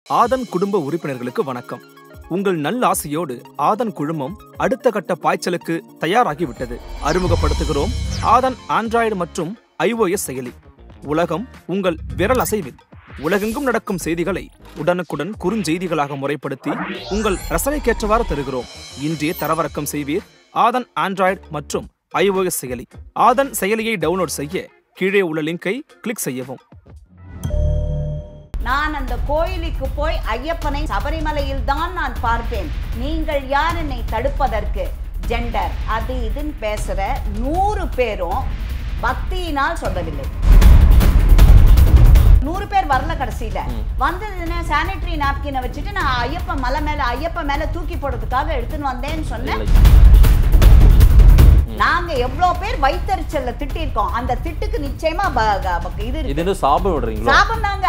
ஆதன் குடும்ப உறுப்பினர்களுக்கு வணக்கம் உங்கள் நல்லாசையோடு ஆதன் குழுமம் அடுத்த கட்ட பாய்ச்சலுக்கு தயாராகிவிட்டது அறிமுகப்படுத்துகிறோம் ஆதன் ஆண்ட்ராய்டு மற்றும் iOS செயலி உலகம் உங்கள் விரல் அசைவில் உலகெங்கும் நடக்கும் செய்திகளை உடனுக்குடன் குறுஞ்செய்திகளாக முறைப்படுத்தி உங்கள் ரசனைக்கேற்றவாறு தருகிறோம் இன்றே தரவிறக்கம் செய்வீர் ஆதன் ஆண்ட்ராய்டு மற்றும் iOS செயலி ஆதன் செயலியை டவுன்லோட் செய்ய கீழே உள்ள லிங்கை கிளிக் செய்யவும் நான் அந்த கோயிலுக்கு போய் ஐயப்பனை சபரிமலையில் தான் நான் பார்ப்பேன் நீங்கள் யார் என்னை தடுப்பதற்கு ஜெண்டர் அது இதுன்னு பேசுற நூறு பேரும் பக்தியினால் சொல்லவில்லை நூறு பேர் வரல கடைசியில வந்ததுன்னு சானிட்டரி நாப்கினை வச்சுட்டு நான் ஐயப்பன் மலை மேல ஐயப்பன் மேல தூக்கி போடுறதுக்காக எடுத்துன்னு வந்தேன்னு சொன்னேன் நாங்க எவ்வளவு பேர் வைத்தறிச்சல்ல திட்டிருக்கோம் அந்த திட்டுக்கு நிச்சயமா ப- க- இது இருக்கு. இது என்ன சாபம் விடுறீங்களா சாபம் தாங்க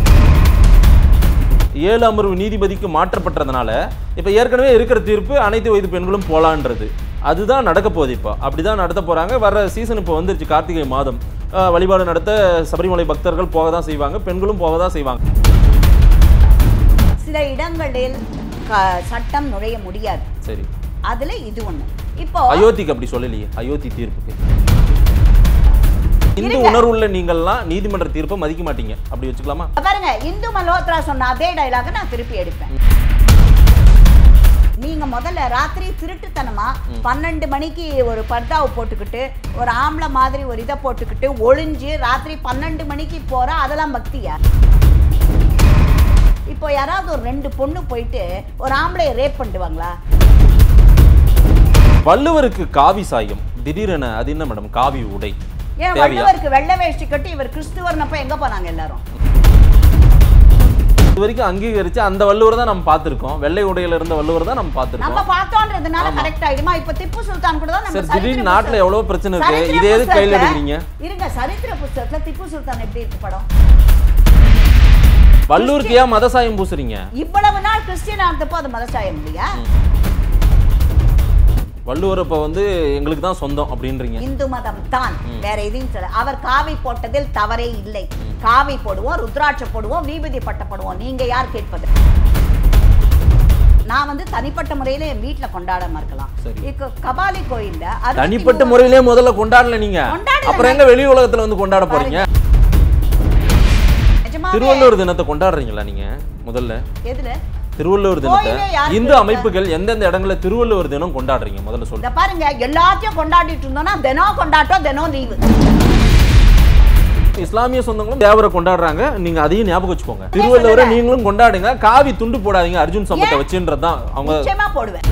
ஏழு அமர்வு நீதிபதிக்கு மாற்றப்பட்டதுனால இப்ப ஏற்கனவே இருக்கிற தீர்ப்பு அனைத்து வயது பெண்களும் போலான்றது அதுதான் நடக்க போகுது இப்போ அப்படிதான் நடத்த போறாங்க வர சீசன் இப்போ வந்துருச்சு கார்த்திகை மாதம் அஹ், வழிபாடு நடத்த சபரிமலை பக்தர்கள் போக தான் செய்வாங்க பெண்களும் போக தான் செய்வாங்க சில இடங்களில் க- சட்டம் நுழைய முடியாது சரி அதுல இது ஒண்ணு இப்போ அயோத்திக்கு அப்படி சொல்லலையே அயோத்தி தீர்ப்புக்கு இந்து இருங்க. உணர்வுள்ள நீங்கள்லாம் நீதிமன்ற தீர்ப்பை மதிக்க மாட்டீங்க அப்படி வச்சுக்கலாமா பாருங்க இந்து மல்ஹோத்ரா சொன்ன அதே டைலாக நான் திருப்பி எடுப்பேன் நீங்க முதல்ல ராத்திரி திருட்டுத்தனமா பன்னெண்டு மணிக்கு ஒரு பர்தாவை போட்டுக்கிட்டு ஒரு ஆம்பளை மாதிரி ஒரு இதை போட்டுக்கிட்டு ஒளிஞ்சு ராத்திரி பன்னெண்டு மணிக்கு போற அதெல்லாம் பக்தியா இப்போ யாராவது ஒரு ரெண்டு பொண்ணு போயிட்டு ஒரு ஆம்பளைய ரேப் பண்ணிடுவாங்களா வள்ளுவருக்கு காவி சாயம் திடீரென அது என்ன மேடம் காவி உடை ஏன் தேவையா வள்ளுவருக்கு வெள்ளை வேஷ்டி கட்டி இவர் கிறிஸ்துவர்னப்ப எங்க போனாங்க எல்லாரும் இது வரைக்கும் அங்கீகரிச்சு அந்த வள்ளுவர் தான் நம்ம பார்த்திருக்கோம் வெள்ளை உடையில இருந்த வள்ளுவர் தான் நம்ம நம்ம பார்த்திருக்கோம் பார்த்தோன்றதுனால கரெக்ட் ஆயிடுமா இப்ப திப்பு சுல்தான் கூட தான் நம்ம சரி சரித்திர திடீர்னு நாட்டுல புஸ்தகம்- எவ்வளவு பிரச்சனை இருக்கு சரித்திர இதே எது கையில புஸ்தகத்துல- எடுக்கிறீங்க இருங்க சரித்திர புஸ்தகத்துல திப்பு சுல்தான் எப்படி இருக்கு படம் வள்ளூருக்கு ஏன் மத சாயம் பூசுறீங்க இவ்வளவு நாள் கிறிஸ்டியனா இருந்தப்போ அது மதசாயம் இல்லையா வள்ளுவர் இப்ப வந்து எங்களுக்கு தான் சொந்தம் அப்படின்றீங்க இந்து மதம் தான் வேற எதையும் சொல்ல அவர் காவி போட்டதில் தவறே இல்லை காவி போடுவோம் ருத்ராட்ச போடுவோம் வீபதி பட்ட போடுவோம் நீங்க யார் கேட்பது நான் வந்து தனிப்பட்ட முறையில என் வீட்டுல கொண்டாடாம இருக்கலாம் சரி. இப்போ கபாலி கோயில்ல அறுபத்தி தனிப்பட்ட மூணு- முறையிலே முதல்ல கொண்டாடல நீங்க கொண்டாடல. அப்புறம் எங்க வெளி உலகத்துல வந்து கொண்டாட போறீங்க நிஜமாவே திருவள்ளுவர் தினத்தை கொண்டாடுறீங்களா நீங்க முதல்ல எதுல திருவள்ளுவர் தினத்தை கோயிலே யாருக்கு இந்து இருக்கா? அமைப்புகள் எந்தெந்த இடங்கள்ல திருவள்ளுவர் தினம் கொண்டாடுறீங்க முதல்ல இத சொல்லுங்க பாருங்க எல்லாத்தையும் கொண்டாடிட்டு இருந்தோம்னா தினம் கொண்டாட்டம் தினம் லீவு இஸ்லாமிய சொந்தங்களும் தேவரை கொண்டாடுறாங்க நீங்க அதையும் ஞாபகம் வச்சுக்கோங்க திருவள்ளுவரை நீங்களும் கொண்டாடுங்க காவி துண்டு போடாதீங்க அர்ஜுன் சம்பத்தை ஏன்? வச்சுன்றதுதான் அவங்க நிச்சயமா போடுவேன்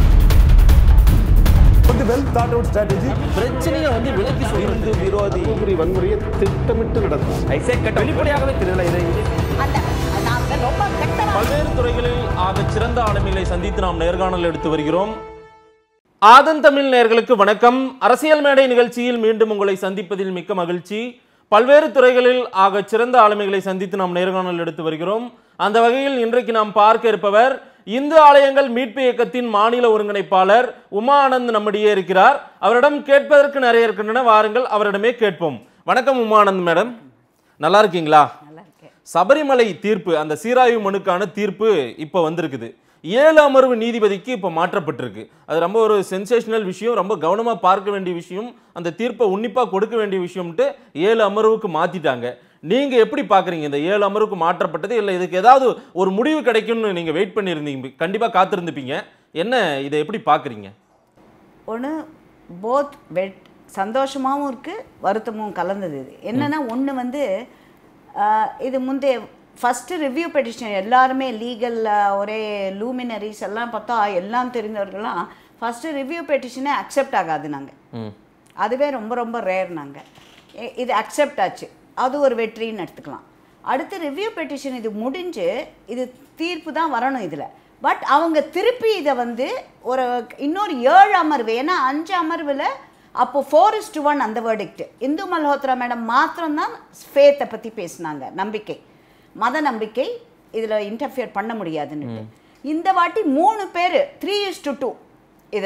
வந்து வெல் தாட் அவுட் ஸ்ட்ராட்டஜி பிரச்சனையை வந்து விலக்கி சொல்றது விரோதி தூத்துக்குடி வன்முறையை திட்டமிட்டு நடக்கும் வெளிப்படையாகவே தெரியல இதை அந்த நான் ரொம்ப கெட்டவா பல்வேறு துறைகளில் ஆக சிறந்த ஆளுமைகளை சந்தித்து நாம் நேர்காணல் எடுத்து வருகிறோம் ஆதன் தமிழ் நேயர்களுக்கு வணக்கம் அரசியல் மேடை நிகழ்ச்சியில் மீண்டும் உங்களை சந்திப்பதில் மிக்க மகிழ்ச்சி பல்வேறு துறைகளில் ஆக சிறந்த ஆளுமைகளை சந்தித்து நாம் நேர்காணல் எடுத்து வருகிறோம் அந்த வகையில் இன்றைக்கு நாம் பார்க்க இருப்பவர் இந்து ஆலயங்கள் மீட்பு இயக்கத்தின் மாநில ஒருங்கிணைப்பாளர் உமா ஆனந்த் நம்மிடையே இருக்கிறார் அவரிடம் கேட்பதற்கு நிறைய இருக்கின்றன வாருங்கள் அவரிடமே கேட்போம் வணக்கம் உமா ஆனந்த் மேடம் நல்லா இருக்கீங்களா நல்லா இருக்கேன் சபரிமலை தீர்ப்பு அந்த சீராய்வு மனுக்கான தீர்ப்பு இப்போ வந்திருக்குது ஏழு அமர்வு நீதிபதிக்கு இப்போ மாற்றப்பட்டிருக்கு அது ரொம்ப ஒரு சென்சேஷனல் விஷயம் ரொம்ப கவனமாக பார்க்க வேண்டிய விஷயம் அந்த தீர்ப்பை உன்னிப்பாக கொடுக்க வேண்டிய விஷயம்ட்டு ஏழு அமர்வுக்கு மாற்றிட்டாங்க நீங்கள் எப்படி பார்க்குறீங்க இந்த ஏழு அமர்வுக்கு மாற்றப்பட்டது இல்லை இதுக்கு ஏதாவது ஒரு முடிவு கிடைக்கும்னு நீங்கள் வெயிட் பண்ணியிருந்தீங்க கண்டிப்பாக காத்திருந்துப்பீங்க என்ன இதை எப்படி பார்க்குறீங்க ஒன்று போத் வெட் சந்தோஷமாகவும் இருக்குது வருத்தமும் கலந்தது இது என்னன்னா ஒன்று வந்து ஆஹ், இது முந்தைய ஃபஸ்ட்டு ரிவ்யூ பெட்டிஷன் எல்லாருமே லீகல் ஒரே லூமினரிஸ் எல்லாம் பார்த்தா எல்லாம் தெரிந்தவர்கள்லாம் ஃபஸ்ட்டு ரிவ்யூ பெட்டிஷனே அக்செப்ட் ஆகாது நாங்கள் ம் அதுவே ரொம்ப ரொம்ப ரேர் நாங்கள் இது அக்செப்ட் ஆச்சு அது ஒரு வெற்றின்னு எடுத்துக்கலாம் அடுத்து ரிவ்யூ பெட்டிஷன் இது முடிஞ்சு இது தீர்ப்பு தான் வரணும் இதில் பட் அவங்க திருப்பி இதை வந்து ஒரு இன்னொரு ஏழு அமர்வு ஏன்னா அஞ்சு அமர்வில் அப்போ ஃபோர் இஸ் டு ஒன் அந்த வேர்டிக்ட் இந்து மல்ஹோத்ரா மேடம் மாத்திரம்தான் ஃபேத்தை பற்றி பேசினாங்க நம்பிக்கை மத நம்பிக்கை இதில் இன்டர்ஃபியர் பண்ண முடியாதுன்னு இந்த வாட்டி மூணு பேர் த்ரீ இஸ் டு டூ இதில்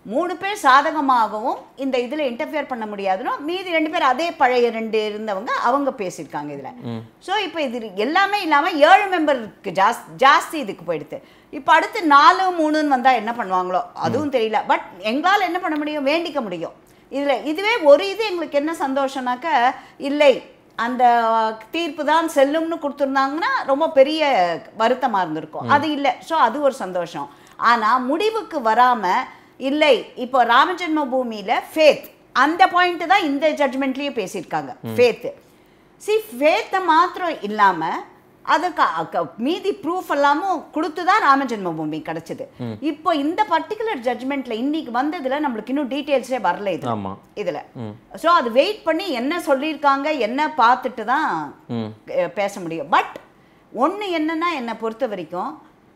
மூணு பேர் சாதகமாகவும் இந்த இதுல இன்டர்ஃபியர் பண்ண முடியாதுன்னு மீதி ரெண்டு பேர் அதே பழைய ரெண்டு இருந்தவங்க அவங்க பேசியிருக்காங்க இதுல சோ இப்போ இது எல்லாமே இல்லாம ஏழு மெம்பருக்கு ஜாஸ் ஜாஸ்தி இதுக்கு போயிடுது இப்போ அடுத்து நாலு மூணுன்னு வந்தா என்ன பண்ணுவாங்களோ அதுவும் தெரியல பட் எங்களால் என்ன பண்ண முடியும் வேண்டிக்க முடியும் இதுல இதுவே ஒரு இது எங்களுக்கு என்ன சந்தோஷம்னாக்க இல்லை அந்த தீர்ப்பு தான் செல்லும்னு கொடுத்துருந்தாங்கன்னா ரொம்ப பெரிய வருத்தமா இருந்திருக்கும் அது இல்லை ஸோ அது ஒரு சந்தோஷம் ஆனா முடிவுக்கு வராம இல்லை இப்போ ராமஜென்ம பூமியில ஃபேத் அந்த பாயிண்ட் தான் இந்த ஜட்மெண்ட்லயும் பேசியிருக்காங்க ஃபேத் சி ஃபேத்தை மாத்திரம் இல்லாம அதுக்கு அக்க- மீதி ப்ரூஃப் எல்லாமும் கொடுத்து தான் ராமஜென்ம பூமி கிடைச்சது இப்போ இந்த பர்டிகுலர் ஜட்மெண்ட்ல இன்னைக்கு வந்ததுல நம்மளுக்கு இன்னும் டீட்டெயில்ஸே வரல இது ஆமா இதுல ஸோ அது வெயிட் பண்ணி என்ன சொல்லியிருக்காங்க என்ன பார்த்துட்டு தான் ம் அஹ், பேச முடியும் பட் ஒண்ணு என்னன்னா என்னை பொறுத்த வரைக்கும்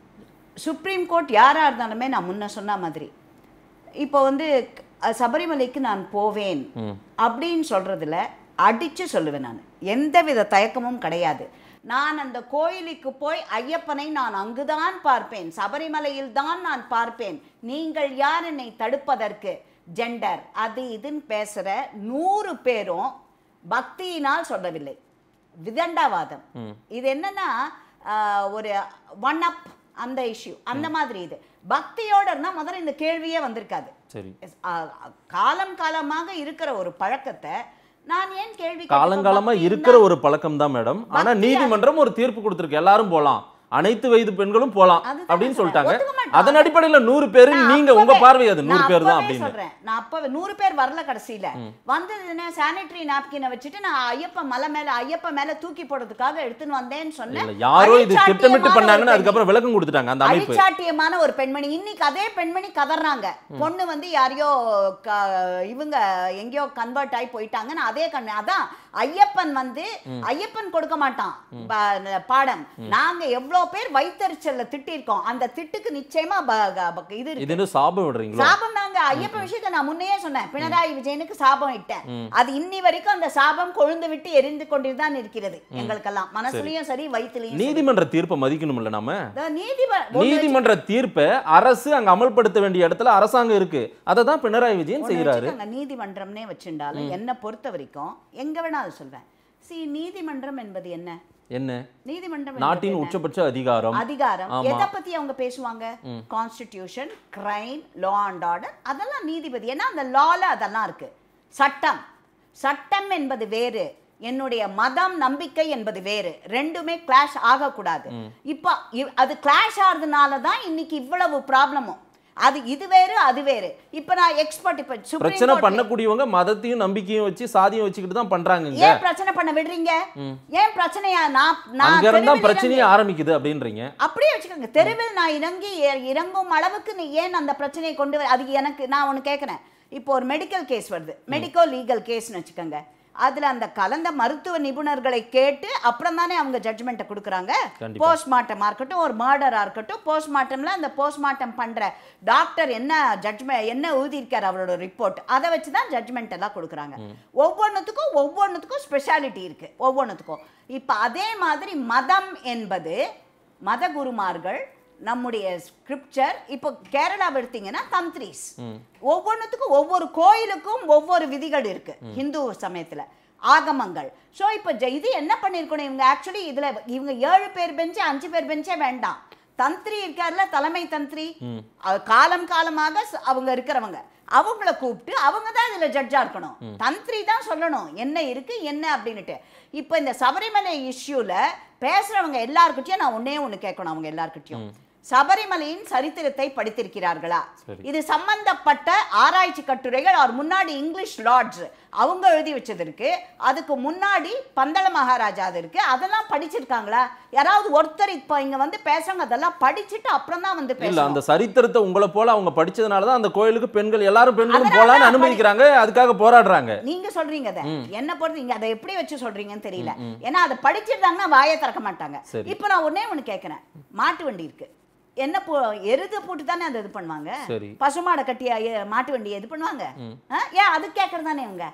சுப்ரீம் கோர்ட் யாரா இருந்தாலுமே நான் முன்ன சொன்ன மாதிரி இப்போ வந்து அஹ், சபரிமலைக்கு நான் போவேன் அப்படின்னு சொல்றதுல அடிச்சு சொல்லுவேன் நான் எந்தவித தயக்கமும் கிடையாது நான் அந்த கோயிலுக்கு போய் ஐயப்பனை நான் அங்குதான் பார்ப்பேன் சபரிமலையில் தான் நான் பார்ப்பேன் நீங்கள் யார் என்னை தடுப்பதற்கு ஜெண்டர் அது இதுன்னு பேசுற நூறு பேரும் பக்தியினால் சொல்லவில்லை விதண்டாவாதம் இது என்னன்னா ஆஹ், ஒரு ஒன் அப் அந்த இஷ்யூ அந்த மாதிரி இது பக்தியோட இருந்தா முதல்ல இந்த கேள்வியே வந்திருக்காது சரி ஆஹ், காலம் காலமாக இருக்கிற ஒரு பழக்கத்தை நான் ஏன் கேள்வி காலங்காலமா கேட்கணும்? இருக்கிற ஒரு பழக்கம் தான் மேடம் ஆனா பக்தியா- நீதிமன்றம் ஒரு தீர்ப்பு கொடுத்திருக்கு எல்லாரும் போலாம் அனைத்து வயது பெண்களும் போலாம் அதுதான் அப்படின்னு நான் சொல்லிட்டாங்க ஒத்துக்க மாட்டோம். அதன் அடிப்படையில நூறு பேரு நான் நீங்க உங்க அப்பவே- பார்வை அது நூறு நான் பேர் தான் அப்பவே அப்படின்னு சொல்றேன் நான் அப்பவே நூறு பேர் வரல கடைசியில வந்ததுன்னு சானிட்டரி நாப்கினை வச்சுட்டு நான் ஐயப்ப மலை மேல ஐயப்ப மேல தூக்கி போடுறதுக்காக எடுத்துன்னு வந்தேன்னு சொன்னேன் இல்ல யாரோ இது அழிச்சாட்டியமான திட்டமிட்டு ஒரு பண்ணாங்கன்னு பெண்மணி. அதுக்கப்புறம் விளக்கம் கொடுத்துட்டாங்க அந்த அமைப்பு அழிச்சாட்டியமான ஒரு பெண்மணி இன்னைக்கு அதே பெண்மணி கதறாங்க பொண்ணு வந்து யாரையோ க- இவங்க எங்கேயோ கன்வெர்ட் ஆகி போயிட்டாங்கன்னு அதே கண் அதான் ஐயப்பன் வந்து ஐயப்பன் கொடுக்க மாட்டான் ப- பாடம் நாங்க எவ்வளவு பேர் வைத்தறிச்சல்ல திட்டிருக்கோம் அந்த திட்டுக்கு நிச்சயமா ப- க- ப- இது இருக்கு இது என்ன சாபம் விடுறீங்களோ சாபம் தாங்க ஐயப்ப விஷயத்தை நான் முன்னையே சொன்னேன் பினராயி விஜயனுக்கு சாபம் இட்டேன் அது இன்னி வரைக்கும் அந்த சாபம் கொழுந்து விட்டு எரிந்து கொண்டுதான் இருக்கிறது எங்களுக்கெல்லாம் மனசுலயும் சரி வயிற்றுலயும் சரி. நீதிமன்ற தீர்ப்பை மதிக்கணும்ல நாம இந்த நீதிப- ஒண்ணு நீதிமன்ற தீர்ப்பை அரசு அங்க அமல்படுத்த வேண்டிய இடத்துல அரசாங்கம் இருக்கு அதை தான் பினராயி விஜயன் ஒண்ணு செய்யறாரு வச்சுக்கோங்க, நீதிமன்றம்னே வச்சுண்டாலும் என்னை பொறுத்த வரைக்கும் எங்க வேணாலும் சொல்வேன் சி நீதிமன்றம் என்பது என்ன என்ன நீதிமன்றம் என்பது நாட்டின் என்ன? உச்சபட்ச அதிகாரம் அதிகாரம் ஆமா. எதை பத்தி அவங்க பேசுவாங்க constitution crime law and order அதெல்லாம் நீதிபதி ஏன்னா அந்த லால அதெல்லாம் இருக்கு சட்டம் சட்டம் என்பது வேறு என்னுடைய மதம் நம்பிக்கை என்பது வேறு ரெண்டுமே கிளாஷ் ஆகக்கூடாது இப்போ இவ்- அது கிளாஷ் ஆகுறதுனால தான் இன்னைக்கு இவ்வளவு ப்ராப்ளமும் அது இது வேறு அது வேறு இப்போ நான் எக்ஸ்பர்ட் இப்போ பிரச்சனை சுப்ரீம் கோர்ட்ல- பண்ணக்கூடியவங்க மதத்தையும் நம்பிக்கையும் வச்சு சாதியம் வச்சுக்கிட்டு தான் பண்றாங்க இங்க ஏன் பிரச்சனை பண்ண விடுறீங்க ஏன் பிரச்சனையா நான் நான் அங்க இருந்தா தெருவில் பிரச்சனையே இறங்கி- ஆரம்பிக்குது அப்படின்றீங்க அப்படியே வச்சுக்கோங்க தெருவில் நான் இறங்கி இ- இறங்கும் அளவுக்கு நீ ஏன் அந்த பிரச்சனையை கொண்டு வர அது எனக்கு நான் ஒன்று கேட்குறேன் இப்போ ஒரு மெடிக்கல் கேஸ் வருது மெடிக்கோ லீகல் கேஸ்னு வச்சுக்கோங்க அதுல அந்த கலந்த மருத்துவ நிபுணர்களை கேட்டு அப்புறம் தானே அவங்க ஜட்ஜ்மெண்ட்டை கொடுக்குறாங்க கண்டிப்பா. போஸ்ட்மார்ட்டமா இருக்கட்டும் ஒரு மர்டரா இருக்கட்டும் போஸ்ட்மார்ட்டம்ல அந்த போஸ்ட்மார்ட்டம் பண்ற டாக்டர் என்ன ஜட்ஜ்மெண்ட் என்ன எழுதியிருக்காரு அவரோட ரிப்போர்ட் அதை வச்சு தான் ஜட்ஜ்மெண்ட் எல்லாம் கொடுக்குறாங்க ஒவ்வொன்றுத்துக்கும் ஒவ்வொன்றுத்துக்கும் ஸ்பெஷாலிட்டி இருக்கு ஒவ்வொன்றுத்துக்கும் இப்போ அதே மாதிரி மதம் என்பது மத குருமார்கள் நம்முடைய ஸ்கிரிப்சர் இப்போ கேரளாவை எடுத்தீங்கன்னா தந்த்ரீஸ் ஒவ்வொன்றுத்துக்கும் ஒவ்வொரு கோயிலுக்கும் ஒவ்வொரு விதிகள் இருக்கு ஹிந்து சமயத்துல ஆகமங்கள் ஸோ இப்போ இது என்ன பண்ணியிருக்கணும் இவங்க ஆக்சுவலி இதுல இவங்க ஏழு பேர் பெஞ்சு அஞ்சு பேர் பெஞ்சே வேண்டாம் தந்திரி இருக்கார்ல தலைமை தந்திரி அது காலம் காலமாக ச- அவங்க இருக்கிறவங்க அவங்கள கூப்பிட்டு அவங்க தான் இதுல ஜட்ஜா இருக்கணும் தந்திரி தான் சொல்லணும் என்ன இருக்கு என்ன அப்படின்னுட்டு இப்போ இந்த சபரிமலை இஷ்யூல பேசுறவங்க எல்லார்கிட்டயும் நான் ஒண்ணே ஒண்ணு கேட்கணும் அவங்க எல்லார்கிட்டயும் சபரிமலையின் சரித்திரத்தை படித்திருக்கிறார்களா இது சம்பந்தப்பட்ட ஆராய்ச்சி கட்டுரைகள் அவர் முன்னாடி இங்கிலீஷ் லார்ட்ஸ் அவங்க எழுதி வச்சது இருக்கு அதுக்கு முன்னாடி பந்தள மகாராஜா அது இருக்கு அதெல்லாம் படிச்சிருக்காங்களா யாராவது ஒருத்தர் இப்போ இங்க வந்து பேசுறாங்க அதெல்லாம் படிச்சுட்டு அப்புறம் தான் வந்து இல்ல பேசணும் அந்த சரித்திரத்தை உங்களை போல அவங்க படிச்சதுனால தான் அந்த கோயிலுக்கு பெண்கள் எல்லாரும் பெண்களும் அதனால போலான்னு தான் அனுமதிக்கிறாங்க அதுக்காக போராடுறாங்க நீங்க சொல்றீங்க அதை என்ன பொறுத்து நீங்க அதை எப்படி வச்சு சொல்றீங்கன்னு தெரியல ஏன்னா அதை படிச்சிருந்தாங்கன்னா வாயை திறக்க மாட்டாங்க சரி. இப்போ நான் ஒண்ணே ஒண்ணு கேட்கறேன் மாட்டு வண்டி இருக்கு என்ன போ எருது போட்டு தானே அதை இது பண்ணுவாங்க சரி. பசுமாடை கட்டி அய- மாட்டு வண்டி இது பண்ணுவாங்க ஆ? ஏன் அது கேட்கறது தானே இவங்க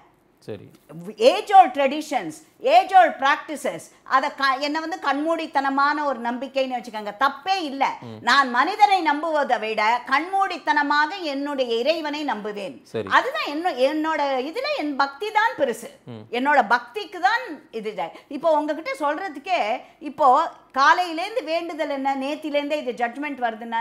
சரி age old traditions age old practices அதை க என்ன வந்து கண்மூடித்தனமான ஒரு நம்பிக்கைன்னு வச்சுக்கோங்க தப்பே இல்லை நான் மனிதரை நம்புவதை விட கண்மூடித்தனமாக என்னுடைய இறைவனை நம்புவேன் சரி. அதுதான் என்ன என்னோட இதுல என் பக்தி தான் பெருசு என்னோட பக்திக்கு தான் இது ஜா- இப்போ உங்ககிட்ட சொல்றதுக்கே இப்போ காலையிலேருந்து வேண்டுதல் என்ன நேத்திலேருந்தே இது ஜட்மெண்ட் வருதுன்னா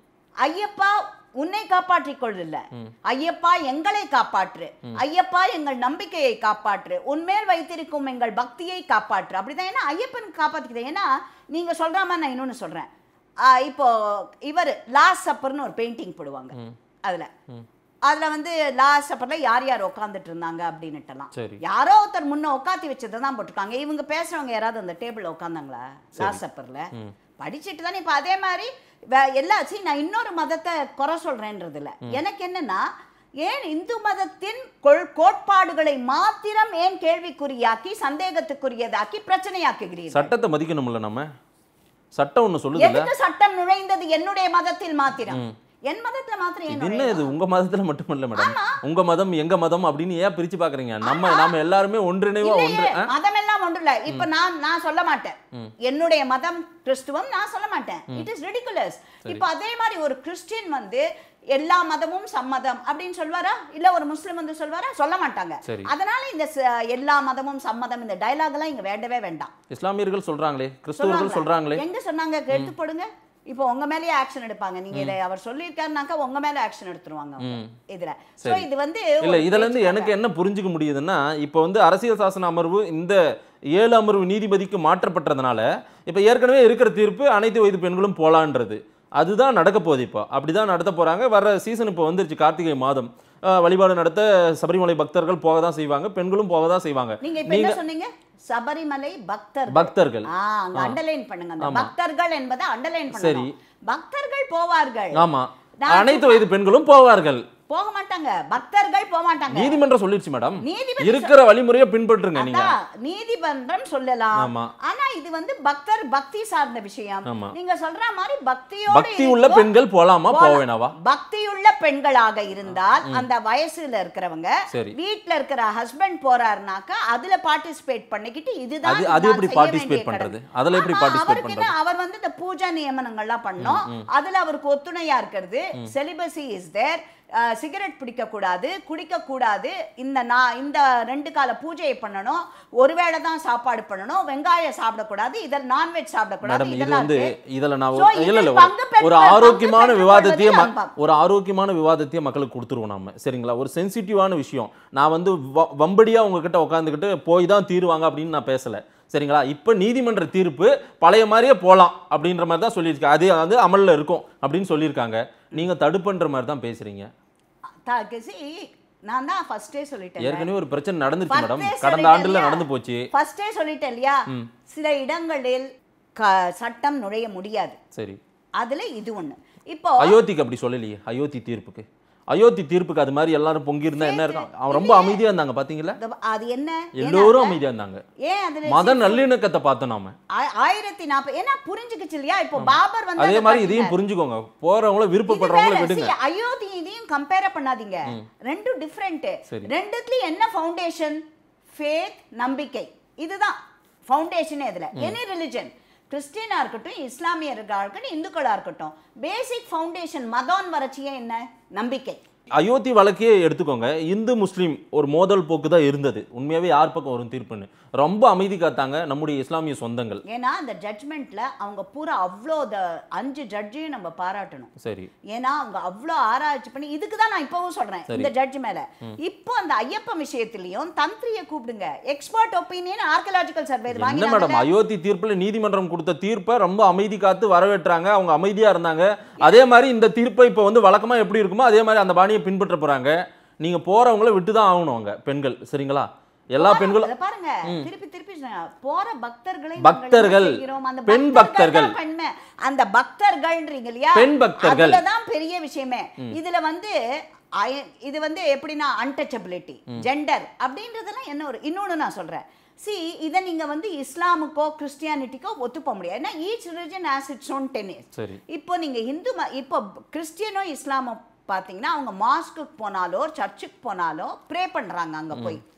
ஐயப்பா உன்னை காப்பாற்றிக் கொள்ளில்ல ஐயப்பா எங்களை காப்பாற்று ஐயப்பா எங்கள் நம்பிக்கையை காப்பாற்று உன்மேல் வைத்திருக்கும் எங்கள் பக்தியை காப்பாற்று அப்படிதான் ஏன்னா ஐயப்பன் காப்பாத்திக்குது ஏன்னா நீங்க சொல்ற மாதிரி நான் இன்னொன்னு சொல்றேன் ஆ, இப்போ இவர் லாஸ்ட் சப்பர்னு ஒரு பெயிண்டிங் போடுவாங்க அதுல அதுல வந்து லாஸ்ட் சப்பர்ல யார் யார் உட்காந்துட்டு இருந்தாங்க அப்படின்னுட்டலாம் சரி. யாரோ ஒருத்தர் முன்ன உட்காத்தி வச்சதை தான் போட்டிருக்காங்க இவங்க பேசுறவங்க யாராவது அந்த டேபிள்ல உட்காந்தாங்களா லாஸ்ட் சப்பர்ல படிச்சுட்டு தானே இப்போ அதே மாதிரி வே- எல்லா சரி நான் இன்னொரு மதத்தை குறை சொல்றேன்றது இல்ல எனக்கு என்னன்னா ஏன் இந்து மதத்தின் கொள் கோட்பாடுகளை மாத்திரம் ஏன் கேள்விக்குறியாக்கி சந்தேகத்துக்குரியதாக்கி பிரச்சனையாக்குகிறீர்கள் சட்டத்தை மதிக்கணும்ல நம்ம சட்டம் ஒண்ணு சொல்லுதுல்ல எதுக்கு சட்டம் நுழைந்தது என்னுடைய மதத்தில் மாத்திரம் என் மதத்துல மாத்திரம் ஏன் இது என்ன நுழையணும்? இது உங்க மதத்துல மட்டும் இல்ல மேடம் உங்க மதம் எங்க மதம் அப்படின்னு ஏன் பிரிச்சு பாக்குறீங்க நம்ம நாம எல்லாருமே ஒன்றிணைவா ஒன்று இல்லையே, ஆ? மதம் எல்லாம் ஒன்று இல்ல இப்ப நான் நான் சொல்ல மாட்டேன் என்னுடைய மதம் கிறிஸ்துவம் நான் சொல்ல மாட்டேன் இட் இஸ் ரெடிகுலஸ் இப்ப அதே மாதிரி ஒரு கிறிஸ்டியன் வந்து எல்லா மதமும் சம்மதம் அப்படின்னு சொல்வாரா இல்ல ஒரு முஸ்லிம் வந்து சொல்வாரா சொல்ல மாட்டாங்க சரி. அதனால இந்த ச- எல்லா மதமும் சம்மதம் இந்த டயலாக் எல்லாம் இங்க வேண்டவே வேண்டாம் இஸ்லாமியர்கள் சொல்றாங்களே கிறிஸ்துவர்கள் சொல்றாங்களே எங்க சொன்னாங்க எடுத்து போடுங்க இப்போ உங்க மேலயே ஆக்ஷன் எடுப்பாங்க நீங்க இதை அவர் சொல்லியிருக்காருனாக்கா உங்க மேல ஆக்ஷன் எடுத்துருவாங்க அவங்க. இதுல சோ இது வந்து இல்ல ஒரு இதுல இருந்து பேச்சுக்காக- எனக்கு என்ன புரிஞ்சுக்க முடியுதுன்னா இப்போ வந்து அரசியல் சாசன அமர்வு இந்த ஏழு அமர்வு நீதிபதிக்கு மாற்றப்பட்டதுனால இப்போ ஏற்கனவே இருக்கிற தீர்ப்பு அனைத்து வயது பெண்களும் போலான்றது அதுதான் நடக்க போகுது இப்போ அப்படிதான் நடத்த போறாங்க வர சீசன் இப்போ வந்துருச்சு கார்த்திகை மாதம் அஹ், வழிபாடு நடத்த சபரிமலை பக்தர்கள் போக தான் செய்வாங்க பெண்களும் போக தான் செய்வாங்க நீங்க இப்ப என்ன சொன்னீங்க சபரிமலை பக்தர் பக்தர்கள் ஆ அங்க அண்டர்லைன் பண்ணுங்க அந்த பக்தர்கள் என்பதை அண்டர்லைன் சரி. பண்ணணும் பக்தர்கள் போவார்கள் ஆமா நான் அனைத்து வயது பெண்களும் போவார்கள் போக மாட்டாங்க பக்தர்கள் போக மாட்டாங்க நீதிமன்றம் சொல்லிடுச்சு மேடம் நீதிபதி இருக்கிற வழிமுறையை பின்பற்றுங்க நீங்க அதான், நீதிமன்றம் சொல்லலாம் ஆமா. ஆனா இது வந்து பக்தர் பக்தி சார்ந்த விஷயம் ஆமா. நீங்க சொல்ற மாதிரி பக்தியோட பக்தி உள்ள இருக்கும். பெண்கள் போலாமா போலாம். போவேனாவா பக்தியுள்ள பெண்களாக இருந்தால் அந்த வயசுல இருக்கிறவங்க சரி. வீட்ல இருக்கிற ஹஸ்பண்ட் போறாருனாக்கா அதுல பார்ட்டிசிபேட் பண்ணிக்கிட்டு இதுதான் அது- அது நான் எப்படி செய்ய participate வேண்டிய பண்றது? கடமை. அதுல எப்படி ஆமா, participate அவருக்கு என்ன, அவர் வந்து இந்த பூஜா நியமனங்கள்லாம் பண்ணோம் அதுல அவருக்கு ஒத்துணையா இருக்கிறது செலிபசி இஸ் தேர் சிகரெட் பிடிக்க கூடாது குடிக்க கூடாது இந்த நான் இந்த ரெண்டு கால பூஜையை பண்ணணும் ஒருவேளை தான் சாப்பாடு பண்ணணும் வெங்காயம் சாப்பிடக்கூடாது இதில் நான்வெஜ் சாப்பிடக்கூடாது மேடம் இது இதெல்லாம் வந்து இருக்கு. இதுல நான் So, ஒரு- இல்ல இதில் இல்ல பங்கு ஒரு- பெற்ற- ஒரு பங்கு ஆரோக்கியமான பெற்றுக் விவாதத்தையே ம- கொள்வதில் ஒரு ஆரோக்கியமான விவாதத்தையே மக்களுக்கு கொடுத்துருவோம் நாம சரிங்களா ஒரு சென்சிட்டிவான விஷயம் நான் வந்து வ- வம்படியா உங்ககிட்ட உட்காந்துக்கிட்டு போய் தான் தீருவாங்க அப்படின்னு நான் பேசல சரிங்களா இப்போ நீதிமன்ற தீர்ப்பு பழைய மாதிரியே போலாம் அப்படின்ற மாதிரி தான் சொல்லியிருக்காங்க அது வந்து அமல்ல இருக்கும் அப்படின்னு சொல்லியிருக்காங்க நீங்க தடுப்புன்ற மாதிரி தான் பேசுறீங்க தா- see, நான் தான் ஃபர்ஸ்டே சொல்லிட்டேன் ஏற்கனவே ஒரு பிரச்சனை நடந்துருச்சு மேடம் ஃபர்ஸ்டே கடந்த சொல்லிட்டேன் ஆண்டுல இல்லையா? நடந்து போச்சு ஃபர்ஸ்டே சொல்லிட்டேன் இல்லையா சில இடங்களில் க- சட்டம் நுழைய முடியாது சரி அதுல இது ஒண்ணு இப்போ அயோத்திக்கு அப்படி சொல்லலையே அயோத்தி தீர்ப்புக்கு அயோத்தி தீர்ப்புக்கு அது மாதிரி எல்லாரும் பொங்கி இருந்தா என்ன இருக்கும் அவன் ரொம்ப அமைதியா இருந்தாங்க பாத்தீங்களா இந்த- அது என்ன எல்லோரும் அமைதியா இருந்தாங்க ஏன் அதுல மத நல்லிணக்கத்தை பார்த்தோம் நாம ஆ- ஆயிரத்தி நாற்பது ஏன்னா புரிஞ்சுக்கிச்சு இல்லையா இப்போ பாபர் வந்து அதே அதை மாதிரி பாத்தீங்க. இதையும் புரிஞ்சுக்கோங்க போறவங்கள இது விருப்பப்படுறவங்கள வேற. விடுங்க See, அயோத்தி இதையும் கம்பேர் பண்ணாதீங்க ரெண்டும் டிஃப்ரெண்ட் சரி. ரெண்டுத்துலயும் என்ன ஃபவுண்டேஷன் ஃபேத் நம்பிக்கை இதுதான் ஃபவுண்டேஷனே இதுல எனி ரிலிஜன் கிறிஸ்டியனா இருக்கட்டும் இஸ்லாமியர்களா இருக்கட்டும் இந்துக்களா இருக்கட்டும் பேசிக் ஃபவுண்டேஷன் மதம் வரச்சியே என்ன நம்பிக்கை அயோத்தி வழக்கையே எடுத்துக்கோங்க இந்து முஸ்லீம் ஒரு மோதல் போக்கு தான் இருந்தது உண்மையாவே யார் பக்கம் வரும் தீர்ப்புன்னு ரொம்ப அமைதி காத்தாங்க நம்முடைய இஸ்லாமிய சொந்தங்கள் ஏன்னா அந்த ஜட்மெண்ட்ல அவங்க பூரா அவ்வளோ the அஞ்சு ஜட்ஜையும் நம்ம பாராட்டணும் சரி ஏன்னா அவங்க அவ்வளோ ஆராய்ச்சி பண்ணி இதுக்கு தான் நான் இப்பவும் சொல்றேன் சரி. இந்த ஜட்ஜ் மேல இப்போ அந்த ஐயப்பன் விஷயத்திலையும் தந்திரிய கூப்பிடுங்க எக்ஸ்பர்ட் ஒப்பீனியன் ஆர்கியலாஜிக்கல் சர்வே என்ன மேடம் அயோத்தி தீர்ப்புல நீதிமன்றம் கொடுத்த தீர்ப்பை ரொம்ப அமைதி காத்து வரவேற்றாங்க அவங்க அமைதியா இருந்தாங்க அதே மாதிரி இந்த தீர்ப்பை இப்போ வந்து வழக்கமா எப்படி இருக்குமோ அதே மாதிரி அந்த பாணியை பின்பற்ற போறாங்க நீங்க போறவங்கள விட்டு தான் ஆகணும் அவங்க பெண்கள் சரிங்களா எல்லா பெண்களும் அத பாருங்க திருப்பி திருப்பி சொன்னேன். போற பக்தர்களை பக்தர்கள், நாங்கள் என்ன செய்கிறோம்? அந்த பெண் பக்தர்கள் பக்தர்கள். தான் பெண்மை. அந்த பக்தர்கள்ன்றீங்க இல்லையா பெண் பக்தர்கள். அதுலதான் பெரிய விஷயமே இதுல வந்து அய- இது வந்து எப்படின்னா அன்டச்சபிலிட்டி ஜெண்டர் அப்படின்றதெல்லாம் என்ன ஒரு இன்னொன்னு நான் சொல்றேன் சி இதை நீங்க வந்து இஸ்லாமுக்கோ கிறிஸ்டியானிட்டிக்கோ ஒத்துப்ப முடியாது ஏன்னா each religion has its own tenets சரி இப்போ நீங்க இந்து ம- இப்போ கிறிஸ்டியனோ இஸ்லாமோ பார்த்தீங்கன்னா அவங்க மாஸ்க்கு போனாலோ சர்ச்சுக்கு போனாலோ ப்ரே பண்றாங்க அங்க போய்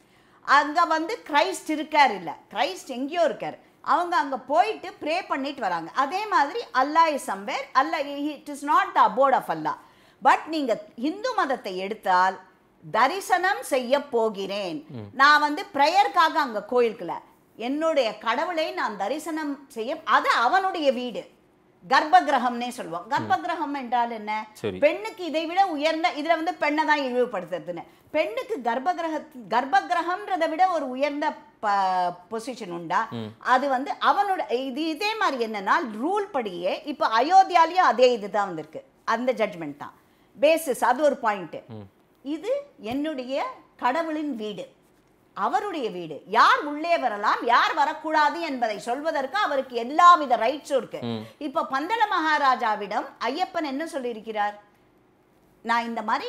அங்க வந்து கிரைஸ்ட் இருக்கார் இல்ல கிரைஸ்ட் எங்கேயோ இருக்கார் அவங்க அங்க போயிட்டு ப்ரே பண்ணிட்டு வராங்க அதே மாதிரி Allah is somewhere Allah it is not the abode of Allah but நீங்க இந்து மதத்தை எடுத்தால் தரிசனம் செய்ய போகிறேன் நான் வந்து ப்ரேயருக்காக அங்க கோயிலுக்குல என்னுடைய கடவுளை நான் தரிசனம் செய்ய அது அவனுடைய வீடு கர்ப்பகிரகம்னே சொல்லுவோம் கர்ப்பகிரகம் என்றால் என்ன சரி. பெண்ணுக்கு இதை விட உயர்ந்த இதுல வந்து பெண்ணை தான் இழிவுபடுத்துறதுன்னு பெண்ணுக்கு கர்ப்பகிரக கர்ப்பகிரகம்ன்றதை விட ஒரு உயர்ந்த பொசிஷன் உண்டா அது வந்து அவனோட இது இதே மாதிரி என்னன்னா ரூல் படியே இப்போ அயோத்தியாலயும் அதே இதுதான் வந்திருக்கு அந்த ஜட்மெண்ட் தான் பேசிஸ் அது ஒரு பாயிண்ட் இது என்னுடைய கடவுளின் வீடு அவருடைய வீடு யார் உள்ளே வரலாம் யார் வரக்கூடாது என்பதை சொல்வதற்கு அவருக்கு எல்லாவித ரைட்ஸும் இருக்கு இப்ப பந்தல மகாராஜாவிடம் ஐயப்பன் என்ன சொல்லியிருக்கிறார் நான் இந்த மாதிரி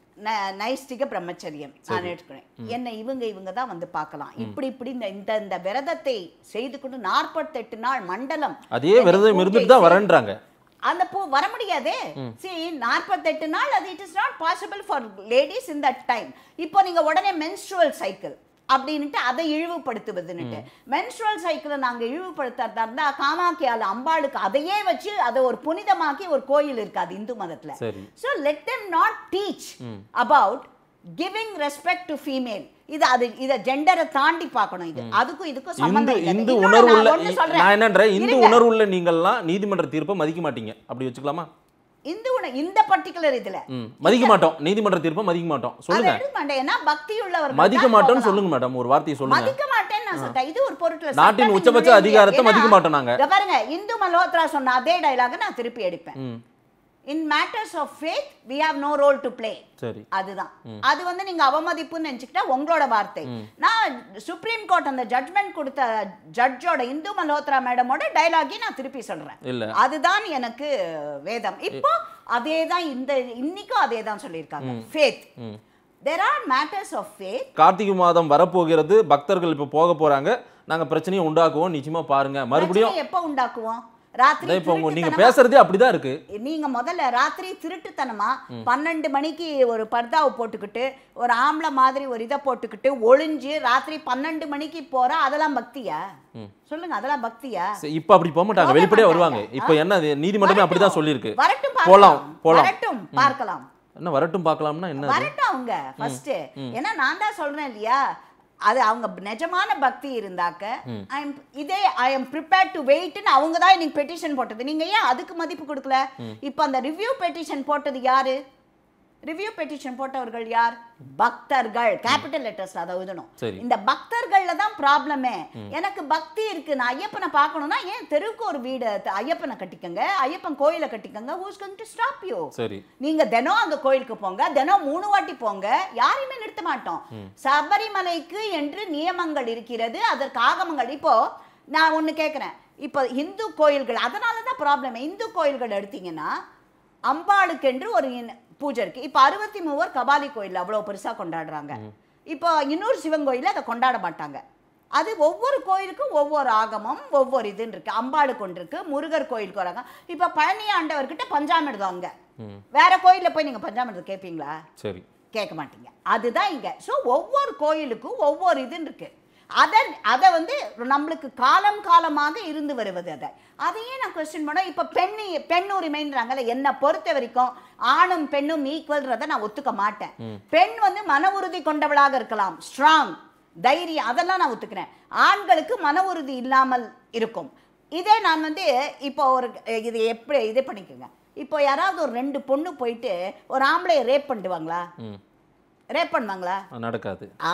ந- நைஷ்டிக பிரம்மச்சரியம் நான் எடுக்கிறேன் என்னை இவங்க இவங்க தான் வந்து பார்க்கலாம் இப்படி இப்படி இந்த இந்த இந்த விரதத்தை செய்து கொண்டு நாற்பத்தெட்டு நாள் மண்டலம் அதே என்னை விரதம் பூஜை இருந்துட்டு தான் செய்து- வரேன்றாங்க அந்த பூ வர முடியாதே சி நாற்பத்தெட்டு நாள் அது it is not possible for ladies in that time இப்போ நீங்க உடனே மென்ஸ்ட்ருவல் சைக்கிள் அப்படின்னுட்டு அதை இழிவுபடுத்துவதுன்னுட்டு மென்ஸ்ட்ருவல் சைக்கிளை நாங்க இழிவுபடுத்துறதா இருந்தா காமாக்கியால அம்பாளுக்கு அதையே வச்சு அதை ஒரு புனிதமாக்கி ஒரு கோயில் இருக்காது இந்து மதத்துல சரி. So let them not teach about giving respect to female இது அது இத ஜெண்டரை தாண்டி பார்க்கணும் இது அதுக்கும் இதுக்கும் இந்து சம்பந்தம் இல்லை. இந்து இன்னொன்னு உணர்வு நான் உள்ள ஒண்ணு சொல்றேன். நான் என்னன்றேன் இந்து இருங்க. உணர்வு உள்ள நீங்கள்லாம் நீதிமன்ற தீர்ப்பை மதிக்க மாட்டீங்க அப்படி வச்சுக்கலாமா இந்து உண இந்த பர்டிகுலர் இதுல ம் மதிக்க மாட்டோம் நீதிமன்ற தீர்ப்பை மதிக்க மாட்டோம் அதை சொல்லுங்க எடுக்க மாட்டேன் ஏன்னா பக்தி உள்ளவர்கள் மதிக்க தான் மாட்டோம்னு போகலாம். சொல்லுங்க மேடம் ஒரு வார்த்தையை சொல்லுங்க மதிக்க மாட்டேன்னு நான் சொல்லிட்டேன் இது ஒரு பொருட்கள் நாட்டின் சட்டம் உச்சபட்ச இங்க அதிகாரத்தை ஏன்னா, மதிக்க மாட்டோம் நாங்க. இங்க பாருங்க இந்து மல்ஹோத்ரா சொன்ன அதே டயலாக நான் திருப்பி எடுப்பேன் ம் in matters of faith we have no role to play சரி அதுதான் அது வந்து நீங்க அவமதிப்புன்னு நினைச்சுக்கிட்டா உங்களோட வார்த்தை நான் சுப்ரீம் கோர்ட் அந்த ஜட்மெண்ட் கொடுத்த ஜட்ஜோட இந்து மல்ஹோத்ரா மேடமோட டயலாகி நான் திருப்பி சொல்றேன் இல்ல அதுதான் எனக்கு வேதம் இப்போ அதே தான் இந்த இன்னைக்கும் அதே தான் சொல்லியிருக்காங்க faith there are matters of faith Karthigai மாதம் வரப்போகிறது பக்தர்கள் இப்போ போக போறாங்க நாங்க பிரச்சனையை உண்டாக்குவோம் நிச்சயமா பாருங்க மறுபடியும் எப்போ உண்டாக்குவோம் ராத்திரி அதான் இப்போ உங்க- நீங்க திருட்டுத்தனமா- பேசுறதே அப்படிதான் இருக்கு நீங்க முதல்ல ராத்திரி திருட்டுத்தனமா பன்னெண்டு மணிக்கு ஒரு பர்தாவை போட்டுக்கிட்டு ஒரு ஆம்பளை மாதிரி ஒரு இதை போட்டுக்கிட்டு ஒளிஞ்சு ராத்திரி பன்னெண்டு மணிக்கு போற அதெல்லாம் பக்தியா சொல்லுங்க அதெல்லாம் பக்தியா சரி, இப்ப அப்படி போக மாட்டாங்க போக வெளிப்படையா மாட்டாங்க. வருவாங்க இப்ப என்ன அது நீதிமன்றமே அப்படிதான் சொல்லியிருக்கு வரட்டும் போலாம் பார்க்கலாம். போலாம் வரட்டும் பார்க்கலாம் என்ன வரட்டும் பார்க்கலாம்னா என்ன அது? வரட்டும் அவங்க ஃபர்ஸ்ட் ஏன்னா நான் தான் சொல்றேன் இல்லையா அது அவங்க நிஜமான பக்தி இருந்தாக்க ஐ எம் இதே ஐ எம் ப்ரிப்பேர்ட் டு வெயிட்னு அவங்க தான் இன்னைக்கு பெட்டிஷன் போட்டது நீங்க ஏன் அதுக்கு மதிப்பு கொடுக்கல இப்போ அந்த ரிவ்யூ பெட்டிஷன் போட்டது யாரு ரிவ்யூ பெட்டிஷன் போட்டவர்கள் யார் பக்தர்கள் கேபிட்டல் லெட்டர்ஸ்ல அதை எழுதணும் சரி. இந்த பக்தர்கள்ல தான் ப்ராப்ளமே எனக்கு பக்தி இருக்கு நான் ஐயப்பனை பார்க்கணும்னா ஏன் தெருவுக்கு ஒரு வீடு த- ஐயப்பனை கட்டிக்கங்க ஐயப்பன் கோயிலை கட்டிக்கங்க who's going to stop you சரி நீங்க தினம் அந்த கோயிலுக்கு போங்க தினம் மூணு வாட்டி போங்க யாரையுமே நிறுத்த மாட்டோம் சபரிமலைக்கு என்று நியமங்கள் இருக்கிறது அதற்கு ஆகமங்கள் இப்போ நான் ஒண்ணு கேட்குறேன் இப்போ இந்து கோயில்கள் அதனால தான் ப்ராப்ளம் இந்து கோயில்கள் எடுத்தீங்கன்னா அம்பாளுக்கென்று ஒரு இன்- பூஜை இருக்கு இப்போ அறுபத்தி மூவர் கபாலி கோயில் அவ்வளோ பெருசா கொண்டாடுறாங்க இப்போ இன்னொரு சிவன் கோயில்ல அதை கொண்டாட மாட்டாங்க அது ஒவ்வொரு கோயிலுக்கும் ஒவ்வொரு ஆகமம் ஒவ்வொரு இதுன்னு இருக்கு அம்பாளுக்கு ஒன்று இருக்கு முருகர் கோயிலுக்கு வராங்க இப்போ பழனி ஆண்டவர்கிட்ட பஞ்சாமிர்தம் அங்க வேற கோயில்ல போய் நீங்க பஞ்சாமிர்தம் கேட்பீங்களா சரி கேட்க மாட்டீங்க அதுதான் இங்க ஸோ ஒவ்வொரு கோயிலுக்கும் ஒவ்வொரு இதுன்னு இருக்கு அதை அதை வந்து நம்மளுக்கு காலம் காலமாக இருந்து வருவது அதை அதையே நான் கொஸ்டின் பண்ண இப்போ பெண் பெண் உரிமைன்றாங்கல்ல என்னை பொறுத்த வரைக்கும் ஆணும் பெண்ணும் ஈக்குவல்ன்றதை நான் ஒத்துக்க மாட்டேன் பெண் வந்து மன உறுதி கொண்டவளாக இருக்கலாம் ஸ்ட்ராங் தைரியம் அதெல்லாம் நான் ஒத்துக்கிறேன் ஆண்களுக்கு மன உறுதி இல்லாமல் இருக்கும் இதே நான் வந்து இப்போ ஒரு இது எப்படி இது பண்ணிக்கோங்க இப்போ யாராவது ஒரு ரெண்டு பொண்ணு போயிட்டு ஒரு ஆம்பளைய ரேப் பண்ணிடுவாங்களா ம் ரேப் பண்ணுவாங்களா அது நடக்காது ஆ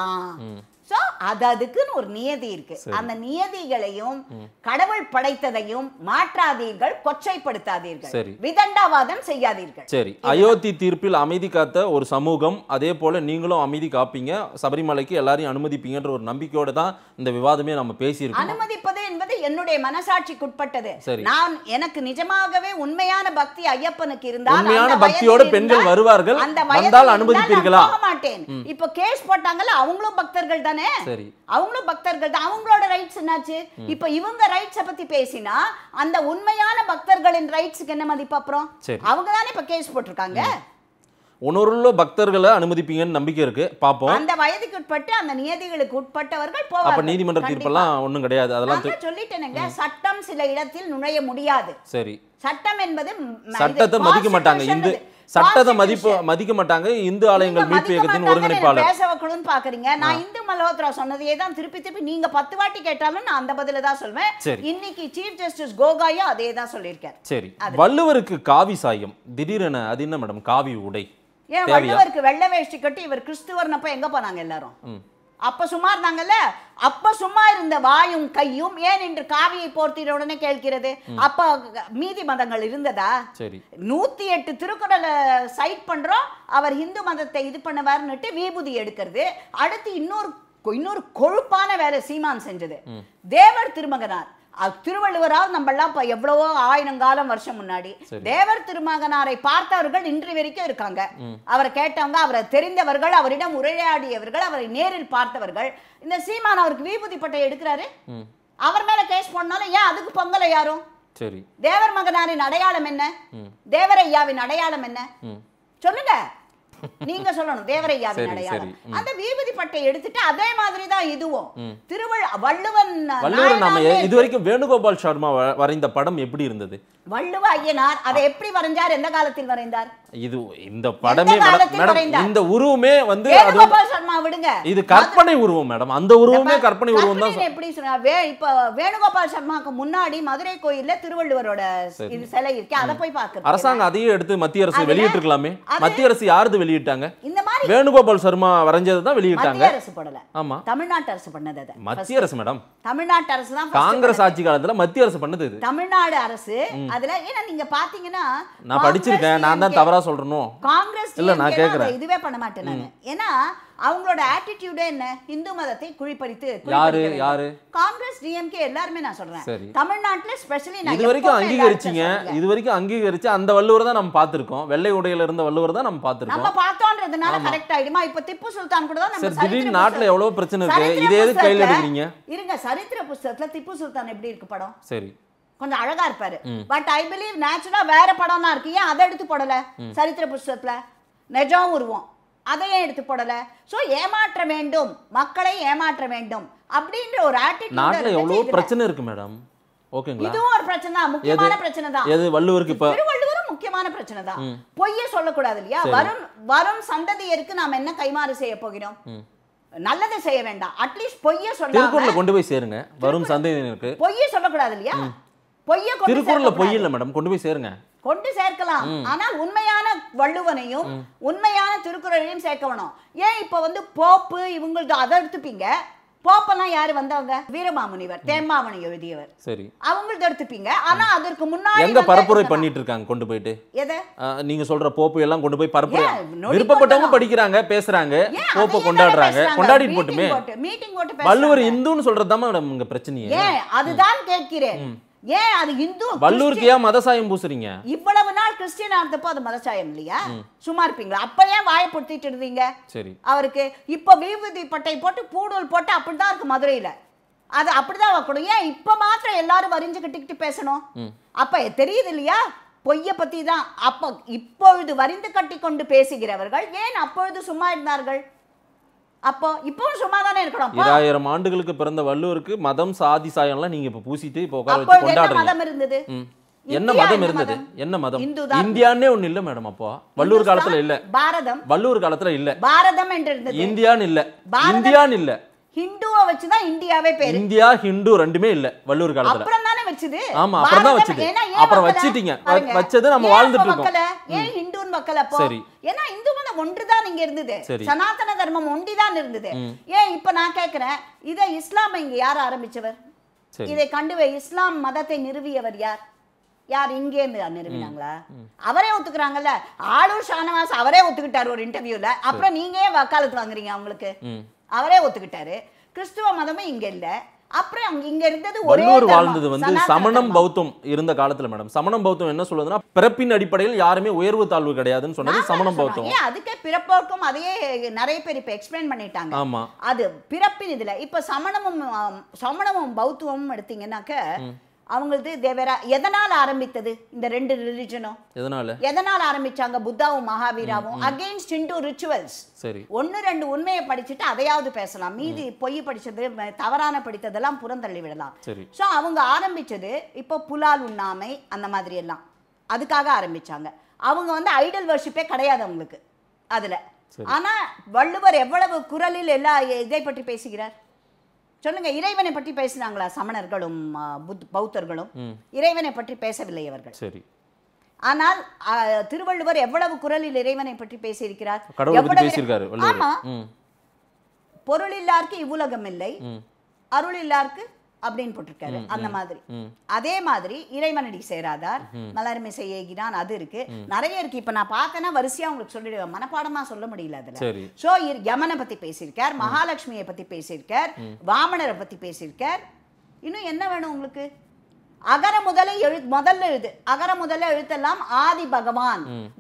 சோ அது அதுக்குன்னு ஒரு நியதி இருக்கு அந்த நியதிகளையும் கடவுள் படைத்ததையும் மாற்றாதீர்கள் கொச்சைப்படுத்தாதீர்கள் சரி. விதண்டாவாதம் செய்யாதீர்கள் சரி அயோத்தி தீர்ப்பில் அமைதி காத்த ஒரு சமூகம் அதே போல நீங்களும் அமைதி காப்பீங்க சபரிமலைக்கு எல்லாரையும் அனுமதிப்பீங்கன்ற ஒரு நம்பிக்கையோட தான் இந்த விவாதமே நம்ம பேசியிருக்கோம் அனுமதிப்பது என்பது என்னுடைய மனசாட்சிக்குட்பட்டது சரி. நான் எனக்கு நிஜமாகவே உண்மையான பக்தி ஐயப்பனுக்கு இருந்தால் உண்மையான அந்த பக்தியோட வயதில் பெண்கள் இருந்தால், வருவார்கள். அந்த வந்தால் வயதில் இருந்தால் அனுமதிப்பீர்களா? நான் போக மாட்டேன் இப்போ கேஸ் போட்டாங்கல்ல அவங்களும் பக்தர்கள் தானே சரி அவங்களும் பக்தர்கள் தான் அவங்களோட ரைட்ஸ் என்னாச்சு இப்போ இவங்க ரைட்ஸ பத்தி பேசினா அந்த உண்மையான பக்தர்களின் ரைட்ஸ்க்கு என்ன மதிப்பு அப்புறம் சரி. அவங்க தானே இப்ப கேஸ் போட்டிருக்காங்க உணர்வுள்ள பக்தர்களை அனுமதிப்பீங்கன்னு நம்பிக்கை இருக்கு பாப்போம் அந்த வயதுக்கு உட்பட்டு அந்த நியதிகளுக்கு உட்பட்டவர்கள் அப்ப போவார்கள் நீதிமன்ற கண்டிப்பா. தீர்ப்பெல்லாம் ஒண்ணும் கிடையாது அதெல்லாம் நான் தான் சொல்லிட்டேனுங்க சட்டம் சில இடத்தில் நுழைய முடியாது தி- சரி சட்டம் என்பது ம், இது சட்டத்தை மதிக்க மாட்டாங்க இந்து constitution அது. சட்டத்தை மதிப்பு Constitution. மதிக்க மாட்டாங்க இந்து ஆலயங்கள் நீங்க மீட்பு மதிக்க இயக்கத்தின் மாட்டாங்கன்னு ஒருங்கிணைப்பாளர் என்ன பேச வைக்கணும்னு பாக்குறீங்க நான் இந்து மல்ஹோத்ரா சொன்னதையே தான் திருப்பி திருப்பி நீங்க பத்து வாட்டி கேட்டாலும் நான் அந்த பதில தான் சொல்வேன் சரி. இன்னைக்கு சீஃப் ஜஸ்டிஸ் கோகாயும் அதே தான் சொல்லியிருக்காரு சரி வள்ளுவருக்கு காவி சாயம் திடீரென அது என்ன மேடம் காவி உடை ஏன் தேவையா வள்ளுவருக்கு வெள்ளை வேஷ்டி கட்டி இவர் கிறிஸ்துவர்னப்ப எங்க போனாங்க எல்லாரும் ம். அப்ப சும்மா இருந்தாங்கல்ல அப்ப சும்மா இருந்த வாயும் கையும் ஏன் இன்று காவியை போர்த்தின உடனே கேட்கிறது அப்ப மீதி மதங்கள் இருந்ததா சரி நூத்தி எட்டு திருக்குறளை சைட் பண்றோம் அவர் இந்து மதத்தை இது பண்ணுவார்னுட்டு விபூதி எடுக்கிறது அடுத்து இன்னொரு இன்னொரு கொழுப்பான வேலை சீமான் செஞ்சது தேவர் திருமகனார் அது திருவள்ளுவரால் நம்ம எல்லாம் இப்ப எவ்வளவோ ஆயிரம் காலம் வருஷம் முன்னாடி சரி. தேவர் திருமகனாரை பார்த்தவர்கள் இன்று வரைக்கும் இருக்காங்க அவரை கேட்டவங்க அவரை தெரிந்தவர்கள் அவரிடம் உரையாடியவர்கள் அவரை நேரில் பார்த்தவர்கள் இந்த சீமான் அவருக்கு விபூதி பட்டை எடுக்கிறாரு ம் அவர் மேல கேஸ் போடனாலும் ஏன் அதுக்கு பொங்கலை யாரும் சரி தேவர் மகனாரின் அடையாளம் என்ன தேவரையாவின் அடையாளம் என்ன ம் சொல்லுங்க நீங்க சொல்லணும் தேவரையாவின் சரி, அடையாளம் சரி. அந்த வீபதி பட்டை எடுத்துட்டு அதே மாதிரி தான் இதுவும் திருவள் வள்ளுவன் வள்ளுவர் நாம நாயனாரே இது வரைக்கும் வேணுகோபால் சர்மா வ- வரைந்த படம் எப்படி இருந்தது வள்ளுவ ஐயனார் அதை எப்படி வரைஞ்சார் எந்த காலத்தில் வரைந்தார் இது இந்த படமே மேடம் காலத்தில் மேடம் வரைந்தார்? இந்த உருவமே வந்து அது வந்து- வேணுகோபால் சர்மா விடுங்க இது கற்பனை உருவம் மேடம் அந்த உருவமே கற்பனை உருவம் தான் கற்பனை எப்படி சொன்னா வே இப்ப வேணுகோபால் சர்மாக்கு முன்னாடி மதுரை கோயில்ல திருவள்ளுவரோட இது சிலை இருக்கு அதை போய் பார்க்கறது அரசாங்கம் அதையே எடுத்து மத்திய அரசு அதுல- வெளியிட்டிருக்கலாமே அது- மத்திய அரசு யாருது வெளியிட்டாங்க இந்த மாதிரி வேணுகோபால் சர்மா வரைஞ்சது தான் வெளியிட்டாங்க மத்திய அரசு போடல ஆமா தமிழ்நாட்டு அரசு பண்ணது அதை மத்திய அரசு மேடம் தமிழ்நாட்டு அரசு தான் first காங்கிரஸ் ஆட்சி காலத்துல மத்திய அரசு பண்ணது இது தமிழ்நாடு அரசு அதுல ஏன்னா நீங்க பாத்தீங்கன்னா நான் படிச்சிருக்கேன் நான் தான் காங்கிரஸ் தவறா சொல்றணும் காங்கிரஸ் இல்ல, நான் DMK லாம் கேக்குறேன். அதை இதுவே பண்ண மாட்டேன் நான் ஏன்னா அவங்களோட ஆட்டிடியூடே என்ன இந்து மதத்தை குழிப்பறித்து யாரு குழிப்பறிக்க வேண்டும். யாரு காங்கிரஸ் டிஎம்கே எல்லாருமே நான் சொல்றேன் சரி. தமிழ்நாட்டுல ஸ்பெஷலி இது வரைக்கும் அங்கீகரிச்சீங்க இது வரைக்கும் அங்கீகரிச்சு அந்த வள்ளுவர் தான் நம்ம பார்த்திருக்கோம் வெள்ளை உடையில இருந்த வள்ளுவர் தான் நம்ம நம்ம பார்த்திருக்கோம் பார்த்தோன்றதுனால கரெக்ட் ஆயிடுமா இப்ப திப்பு சுல்தான் கூட தான் நம்ம சரி சரித்திர திடீர்னு நாட்டுல புஸ்தகம்- எவ்வளவு பிரச்சனை இருக்கு சரித்திர இதே எது கையில புஸ்தகத்துல- எடுக்கிறீங்க இருங்க சரித்திர புஸ்தகத்துல திப்பு சுல்தான் எப்படி இருக்கு படம் சரி கொஞ்சம் அழகா இருப்பாரு பட் ஐ பிலீவ் நேச்சுரலா வேற படம் தான் இருக்கு ஏன் அதை எடுத்து போடல சரித்திர புஸ்தகத்துல நிஜம் உருவம் அதையே எடுத்து போடல சோ ஏமாற்ற வேண்டும் மக்களை ஏமாற்ற வேண்டும் அப்படின்ற ஒரு நாட்டுல எவ்வளவு ஆட்டிடியூட் பிரச்சனை இருக்கு மேடம் ஓகேங்களா இதுவும் ஒரு பிரச்சனை தான் முக்கியமான பிரச்சனை தான் எது வள்ளுவருக்கு இப்ப திருவள்ளுவரும் முக்கியமான பிரச்சனை தான் பொய்ய சொல்லக்கூடாது இல்லையா வரும் வரும் சந்ததியருக்கு நாம் என்ன கைமாறு செய்ய போகிறோம் நல்லதை செய்ய வேண்டாம் அட்லீஸ்ட் பொய்ய சொல்லாம திருக்குறளை கொண்டு போய் சேருங்க வரும் சந்ததியினருக்கு பொய்ய சொல்லக்கூடாது இல்லையா பொய்ய கொண்டு திருக்குறள்ல சேர்க்கக்கூடாது. பொய் இல்ல மேடம் கொண்டு போய் சேருங்க கொண்டு சேர்க்கலாம் ஆனால் உண்மையான வள்ளுவனையும் உண்மையான திருக்குறளையும் சேர்க்க வேணும் ஏன் இப்ப வந்து போப்பு இவங்களது அதை எடுத்துப்பீங்க போப்பெல்லாம் யாரு வந்தவங்க வீரமாமுனிவர் தேம்மாவணி எழுதியவர் சரி அவங்களது எடுத்துப்பீங்க ஆனா அதற்கு முன்னாடி எங்க வந்த பரப்புரை இவங்க பண்ணிட்டு இருக்காங்க கொண்டு போயிட்டு தான். எதை ஆஹ், நீங்க சொல்ற போப்பு எல்லாம் கொண்டு போய் பரப்புரை ஏன், நொடி விருப்பப்பட்டவங்க கொண்டனம். படிக்கிறாங்க பேசுறாங்க ஏன் போப்ப அதையே தானே கொண்டாடுறாங்க பேசுறாங்க. கொண்டாடிட்டு Meeting போட்டுமே போட்டு- meeting போட்டு பேசுறாங்க. வள்ளுவர் இந்துன்னு சொல்றதுதான் மேடம் இங்க பிரச்சனையே ஏன் அதுதான் கேட்கிறேன் ஏன் அது இந்து வள்ளுவருக்கு ஏன் மதசாயம் பூசுறீங்க இவ்வளவு நாள் கிறிஸ்டியன் இருந்தப்போ அது மதச்சாயம் இல்லையா சும்மா இருப்பீங்களா அப்ப ஏன் வாயப்படுத்திட்டு இருந்தீங்க சரி அவருக்கு இப்போ விபூதி பட்டை போட்டு பூடூல் போட்டு அப்படிதான் இருக்கு மதுரையில அது அப்படிதான் வைக்கணும் ஏன் இப்ப மாத்திரம் எல்லாரும் வரிஞ்சு கட்டிக்கிட்டு பேசணும் அப்ப தெரியுது இல்லையா பொய்ய பத்தி தான் அப்ப இப்பொழுது வரிந்து கட்டி கொண்டு பேசுகிறவர்கள் ஏன் அப்பொழுது சும்மா இருந்தார்கள் அப்போ இப்பவும் சும்மா தானே இருக்கணும் அப்போ. இராயிரம் ஆண்டுகளுக்கு பிறந்த வள்ளுவருக்கு மதம் சாதி சாயம்லாம் நீங்க இப்ப பூசிட்டு இப்ப உட்கார வச்சு அப்பொழுது என்ன கொண்டாடுறீங்க மதம் இருந்தது ம். என்ன இந்தியா மதம் என்ன இருந்தது மதம்? என்ன மதம் இந்து தான். இந்தியான்னே ஒண்ணு இல்ல மேடம் அப்போ வள்ளுவர் காலத்துல இல்ல பாரதம் வள்ளுவர் காலத்துல இல்ல பாரதம் என்று இருந்தது இந்தியான்னு இல்ல பாரதம். இந்தியான்னு இல்ல ஹிந்துவை வச்சுதான் இந்தியாவே பேரு இந்தியா ஹிந்து ரெண்டுமே இல்ல வள்ளுவர் காலத்துல அப்புறம் தானே வச்சது ஆமா, அப்புறம் தான் பாரதம் வச்சது. ஏன்னா ஏன் அப்புறம் வைக்கல? வச்சிட்டீங்க. வ- பாருங்க. வச்சது நம்ம ஏன் வாழ்ந்துட்டு அப்ப இருக்கோம். வைக்கல? ஏன் ஹிந்துன்னு வைக்கல அப்போ சரி. ஏன்னா இந்து மதம் ஒன்றுதான் இங்க இருந்தது சரி. சனாதன தர்மம் ஒண்டிதான் இருந்தது ஏன் இப்ப நான் கேக்குறேன் இதை இஸ்லாமை இங்க யார் ஆரம்பிச்சவர் சரி இதை கண்டு இஸ்லாம் மதத்தை நிறுவியவர் யார் யார் இங்கே இருந்து நிறுவினாங்களா அவரே ஒத்துக்கிறாங்கல்ல ஆளூர் ஷானவாஸ் அவரே ஒத்துக்கிட்டாரு ஒரு இன்டர்வியூல அப்புறம் நீங்க ஏன் வக்காலத்து வாங்குறீங்க அவங்களுக்கு ம். அவரே ஒத்துக்கிட்டாரு கிறிஸ்துவ மதமும் இங்க இல்ல அப்புறம் அங்க இங்க இருந்தது ஒரே வள்ளுவர் தர்மம், வாழ்ந்தது வந்து சனாதன சமணம் தர்மம். பௌத்தம் இருந்த காலத்துல மேடம் சமணம் பௌத்தம் என்ன சொல்லுதுன்னா பிறப்பின் அடிப்படையில் யாருமே உயர்வு தாழ்வு கிடையாதுன்னு சொன்னது நான் சமணம் தான் பௌத்தம் சொல்றேன். ஏன் அதுக்கே பிறப்போக்கும் அதையே நிறைய பேர் இப்ப எக்ஸ்பிளைன் பண்ணிட்டாங்க ஆமா அது பிறப்பின் இதுல இப்ப சமணமும் ஆம், சமணமும் பௌத்தமும் எடுத்தீங்கன்னாக்க அவங்களது தேவரா எதனால் ஆரம்பித்தது இந்த ரெண்டு ரிலிஜனும் எதனால எதனால் ஆரம்பிச்சாங்க புத்தாவும் மகாவீராவும் அகெயின்ஸ்ட் இன்டு ரிச்சுவல்ஸ் சரி ஒன்று ரெண்டு உண்மையை படிச்சுட்டு அதையாவது பேசலாம் மீதி பொய் படிச்சது ம- தவறான படித்ததெல்லாம் புறந்தள்ளி விடலாம் சரி ஸோ அவங்க ஆரம்பிச்சது இப்போ புலால் உண்ணாமை அந்த மாதிரி எல்லாம் அதுக்காக ஆரம்பிச்சாங்க அவங்க வந்து ஐடல் வர்ஷிப்பே கிடையாது அவங்களுக்கு அதுல சரி. ஆனா வள்ளுவர் எவ்வளவு குரலில் எல்லா இதை பற்றி பேசுகிறார் சொல்லுங்க இறைவனை பற்றி பேசினாங்களா சமணர்களும் ஆ, புத் பௌத்தர்களும் ம் இறைவனை பற்றி பேசவில்லை அவர்கள் சரி ஆனால் ஆ, திருவள்ளுவர் எவ்வளவு குரலில் இறைவனை பற்றி பேசியிருக்கிறார் கடவுளை பத்தி எவ்வளவு- பேசியிருக்காரு வள்ளுவர் ஆமா ம் பொருள் இல்லாருக்கு இவ்வுலகம் இல்லை ம் அருள் இல்லாருக்கு அப்படின்னு போட்டிருக்காரு அந்த மாதிரி ம் அதே மாதிரி இறைவனடி சேராதார் மலர்மிசை ஏகினான் அது இருக்கு நிறைய இருக்கு இப்ப நான் பார்த்தேன்னா வரிசையா உங்களுக்கு சொல்லிடுவேன் மனப்பாடமா சொல்ல முடியல அதுல சரி சோ யமனை பத்தி பேசியிருக்கார் மகாலட்சுமியை பத்தி பேசியிருக்கார் வாமனரை பத்தி பேசியிருக்கார் இன்னும் என்ன வேணும் உங்களுக்கு அகர முதல எழு முதல்ல எழுது அகர முதல்ல எழுத்தெல்லாம் ஆதி பகவான்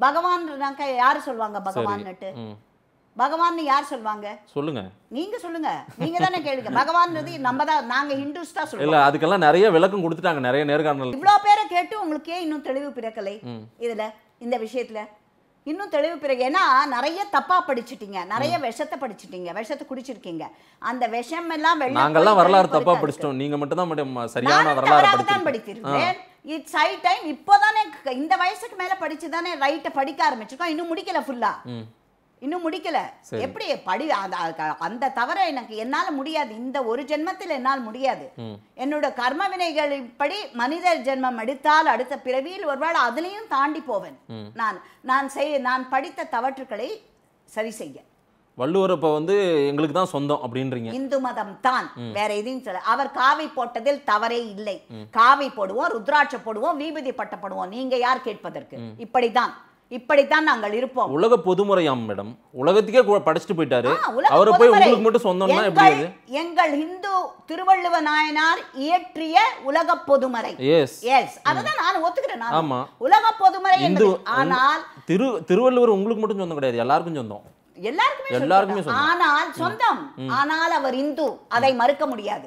பகவான் யாரு சொல்லுவாங்க பகவான்னுட்டு ம் பகவான் யார் சொல்லுவாங்க சொல்லுங்க நீங்க சொல்லுங்க நீங்க தானே கேளுங்க பகவான்றது நம்ம தான் நாங்க ஹிந்துஸ் தான் சொல்லுவோம் இல்ல அதுக்கெல்லாம் நிறைய விளக்கம் கொடுத்துட்டாங்க நிறைய நேர்காணல் இவ்வளோ பேரை கேட்டு உங்களுக்கு ஏன் இன்னும் தெளிவு பிறக்கலை ம். இதுல இந்த விஷயத்துல இன்னும் தெளிவு பிறகு ஏன்னா நிறைய தப்பா படிச்சிட்டீங்க நிறைய விஷத்தை படிச்சிட்டீங்க விஷத்தை குடிச்சிருக்கீங்க அந்த விஷம் எல்லாம் வெளில நாங்கெல்லாம் போய் வரலாறு கழிவு தப்பா பொறுக்காது. படிச்சிட்டோம் நீங்க மட்டும் தான் மேடம் சரியான நானும் வரலாறு தவறாகத்தான் படிச்சிருக்கீங்க படித்திருக்கிறேன் இட்ஸ் ஹை டைம் இப்போதானே க- இந்த வயசுக்கு மேல படிச்சு தானே ரைட்டை படிக்க ஆரம்பிச்சிருக்கோம் இன்னும் முடிக்கல ஃபுல்லா ம் இன்னும் முடிக்கல சரி. எப்படி படி அந்த அந்த- அந்த தவிர எனக்கு என்னால முடியாது இந்த ஒரு ஜென்மத்தில் என்னால் முடியாது ம் என்னோட கர்ம வினைகளின்படி மனித ஜென்மம் எடுத்தால் அடுத்த பிறவியில் ஒருவேளை அதுலயும் தாண்டி போவேன் ம். நான் நான் செய் நான் படித்த தவற்றுகளை சரி செய்ய வள்ளுவர் இப்ப வந்து எங்களுக்கு தான் சொந்தம் அப்படின்றீங்க இந்து மதம் தான் வேற எதையும் சொல்ல அவர் காவி போட்டதில் தவறே இல்லை காவி போடுவோம் ருத்ராட்ச போடுவோம் வீபதி பட்ட போடுவோம் நீங்க யார் கேட்பதற்கு இப்படித்தான் இப்படித்தான் நாங்கள் இருப்போம் உலக பொதுமுறையாம் மேடம் உலகத்துக்கே கு- படிச்சுட்டு போயிட்டாரு ஆ, உலக அவரை போய் பொதுமறை. உங்களுக்கு மட்டும் சொந்தம்னா எப்படி எங்கள் அது எங்கள் இந்து திருவள்ளுவ நாயனார் இயற்றிய உலக பொதுமறை எஸ் எஸ் அதுதான் நான் ஒத்துக்கிறேன் நான் ஆமா. உலக பொதுமறை இந்து என்பது ஆனால் திரு திருவள்ளுவர் உங்களுக்கு மட்டும் சொந்தம் கிடையாது எல்லாருக்கும் சொந்தம் எல்லாருக்குமே எல்லாருக்குமே சொல்லிட்டாங்க. ஆனால் சொந்தம் ஆனால் அவர் இந்து அதை மறுக்க முடியாது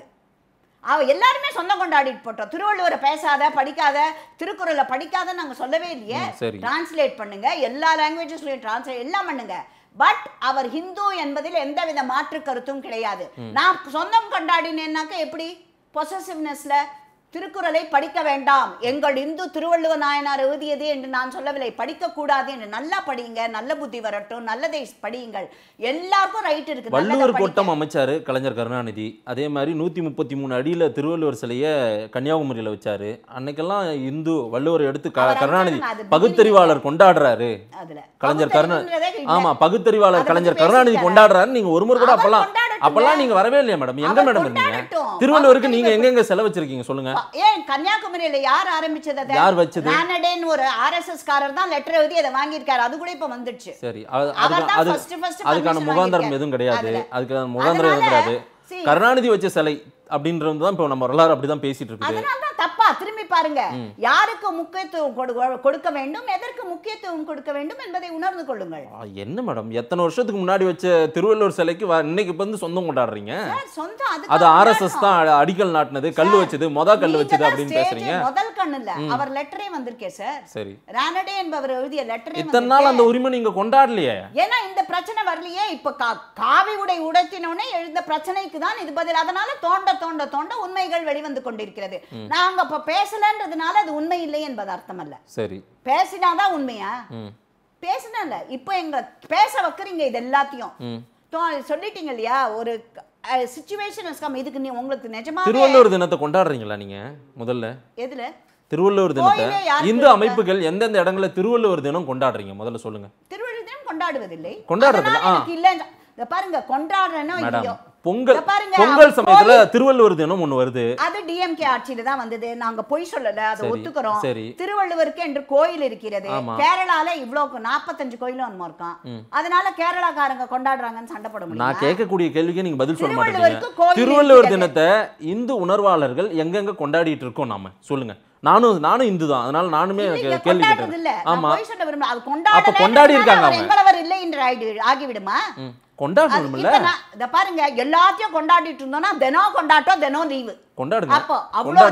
அவ எல்லாருமே சொந்தம் கொண்டாடிட்டு போட்டோம் திருவள்ளுவரை பேசாத படிக்காத திருக்குறளை படிக்காத நாங்க சொல்லவே இல்லையே ம், சரி. டிரான்ஸ்லேட் பண்ணுங்க எல்லா லாங்குவேஜஸ்லயும் டிரான்ஸ்லேட் எல்லாம் பண்ணுங்க பட் அவர் ஹிந்து என்பதில் எந்தவித மாற்று கருத்தும் கிடையாது நான் சொந்தம் கொண்டாடினேன்னாக்க எப்படி பொசசிவ்னஸ்ல திருக்குறளை படிக்க வேண்டாம் எங்கள் இந்து திருவள்ளுவ நாயனார் எழுதியது என்று நான் சொல்லவில்லை படிக்க கூடாது என்று நல்லா படிங்க நல்ல புத்தி வரட்டும் நல்லதை படியுங்கள் எல்லாருக்கும் ரைட் இருக்கு நல்லதை வள்ளுவர் படிக்க. கோட்டம் அமைச்சாரு கலைஞர் கருணாநிதி அதே மாதிரி நூத்தி முப்பத்தி மூணு அடியில திருவள்ளுவர் சிலைய கன்னியாகுமரியில வச்சாரு அன்னைக்கெல்லாம் இந்து வள்ளுவர் எடுத்து க- அவர் கருணாநிதி அனுப்பிச்சாங்க, அது பகுத்தறிவாளர் கொண்டாடுறாரு அதுல கலைஞர் கருணாநிதி பகுத்தறிவுன்றதே இல்ல. ஆமா அதை பகுத்தறிவாளர் பத்தி கலைஞர் கருணாநிதி பேசிட்டாரா? கொண்டாடுறாரு நீங்க ஒரு முறை கூட அவர் அப்பெல்லாம் கொண்டாடட்டுங்க. அப்பெல்லாம் நீங்க வரவே இல்லையா மேடம் எங்க அவர் மேடம் இருந்தீங்க கொண்டாடட்டும். திருவள்ளுவருக்கு நீங்க பகுத்தறிவு எங்கெங்க செலவச்சிருக்கீங்க சொல்லுங்க ப- ஏன் கன்னியாகுமரியில யார் ஆரம்பிச்சது அதை? யார் வச்சது? ரானடேன்னு ஒரு ஆர்எஸ்எஸ் காரர் தான் லெட்டர் எழுதி அதை வாங்கியிருக்காரு அது கூட இப்ப வந்துடுச்சு சரி அது- அவர் அதுக்கு- தான் அது first first அதுக்கான permission முகாந்திரம் வாங்கியிருக்காரு. எதுவும் கிடையாது அதுல. அதுக்கான முகாந்திரம் எதுவும் அதனால, கிடையாது see, கருணாநிதி வச்ச சிலை அப்படின்றது தான் இப்போ நம்ம வரலாறு அப்படிதான் பேசிட்டு இருக்குது அதனால தான் தப்பா திரும்பி பாருங்க யாருக்கு முக்கியத்துவம் கொடு- கொடுக்க வேண்டும் எதற்கு முக்கியத்துவம் கொடுக்க வேண்டும் என்பதை உணர்ந்து கொள்ளுங்கள் ஆ, என்ன மேடம் எத்தனை வருஷத்துக்கு முன்னாடி வச்ச திருவள்ளுவர் சிலைக்கு வ- இன்னைக்கு இப்ப வந்து சொந்தம் கொண்டாடுறீங்க சார், சொந்தம் அது அதுக்காக ஆர்எஸ்எஸ் தான் அ- அடிக்கல் நாட்டினது கல் வச்சது மொத கல் நீங்க வச்சது தான் அப்படின்னு stage பேசுறீங்க முதல் கண்ணு இல்ல அவர் லெட்டரே வந்திருக்கே சார் சரி ரானடே என்பவர் எழுதிய லெட்டரே இத்தனை நாள் அந்த உரிமை நீங்க கொண்டாடலையே ஏன்னா இந்த பிரச்சனை வரலையே இப்ப கா- காவி உடை உடைத்தினோடனே எழுந்த பிரச்சனைக்கு தான் இது பதில் அதனால தோண்ட தோண்ட தோண்ட உண்மைகள் வெளிவந்து கொண்டிருக்கிறது நாங்க இப்ப பேசலன்றதுனால அது உண்மை இல்லை என்பது அர்த்தம் அல்ல சரி பேசினாதான் உண்மையா ம் பேசினல இப்போ எங்க பேச வைக்கிறீங்க இது எல்லாத்தையும் ம் தோ- சொல்லிட்டீங்க இல்லையா ஒரு சுச்சுவேஷன் கம் இதுக்கு நீ உங்களுக்கு நிஜமாவே திருவள்ளுவர் தினத்தை கொண்டாடுறீங்களா நீங்க முதல்ல எதுல திருவள்ளுவர் தினத்தை கோயிலே யாருக்கு இந்து இருக்கா? அமைப்புகள் எந்தெந்த இடங்கள்ல திருவள்ளுவர் தினம் கொண்டாடுறீங்க முதல்ல சொல்லுங்க திருவள்ளுவர் தினம் கொண்டாடுவதில்லை கொண்டாடுறதில்ல, அதனால ஆ. எனக்கு இல்லைன்னு இத பாருங்க கொண்டாடுறேனோ மேடம் இல்லையோ பொங்கல் இத பாருங்க, பொங்கல் அவர் சமயத்துல திருவள்ளுவர் தினம் ஒண்ணு வருது அது டிஎம்கே ஆட்சியில தான் வந்தது நாங்க பொய் சொல்லல அதை சரி, ஒத்துக்கிறோம் சரி. திருவள்ளுவருக்கு என்று கோயில் இருக்கிறது ஆமா. கேரளால இவ்வளவு நாற்பத்தஞ்சு கோயிலும் என்னமோ இருக்கான் அதனால கேரளாக்காரங்க கொண்டாடுறாங்கன்னு சண்டை போட நான் முடியும் கேட்கக்கூடிய கேள்விக்கு நீங்க பதில் சொல்ல மாட்டீங்க திருவள்ளுவருக்கு கோயில் திருவள்ளுவர் இருக்கிறது. தினத்தை இந்து உணர்வாளர்கள் எங்கெங்க கொண்டாடிட்டு இருக்கோம் நாம சொல்லுங்க நானும் நானும் இந்து தான் அதனால நானுமே இல்லைங்க, கே- கேள்வி கொண்டாடுறது இல்ல கேட்டேன் நான் ஆமா பொய் சொல்ல விரும்பல அது அப்ப கொண்டாடல கொண்டாடி இருக்காங்க அவங்க. எங்களவர் இல்லை என்று ஆகி- ஆகிவிடுமா ம். அது கொண்டாடணும்ல இப்ப நான் இத பாருங்க எல்லாத்தையும் கொண்டாடிட்டு இருந்தோம்னா தினம் கொண்டாட்டம் தினம் லீவு கொண்டாடுங்க அப்போ அவ்வளவு கொண்டாடுங்க இருக்கு.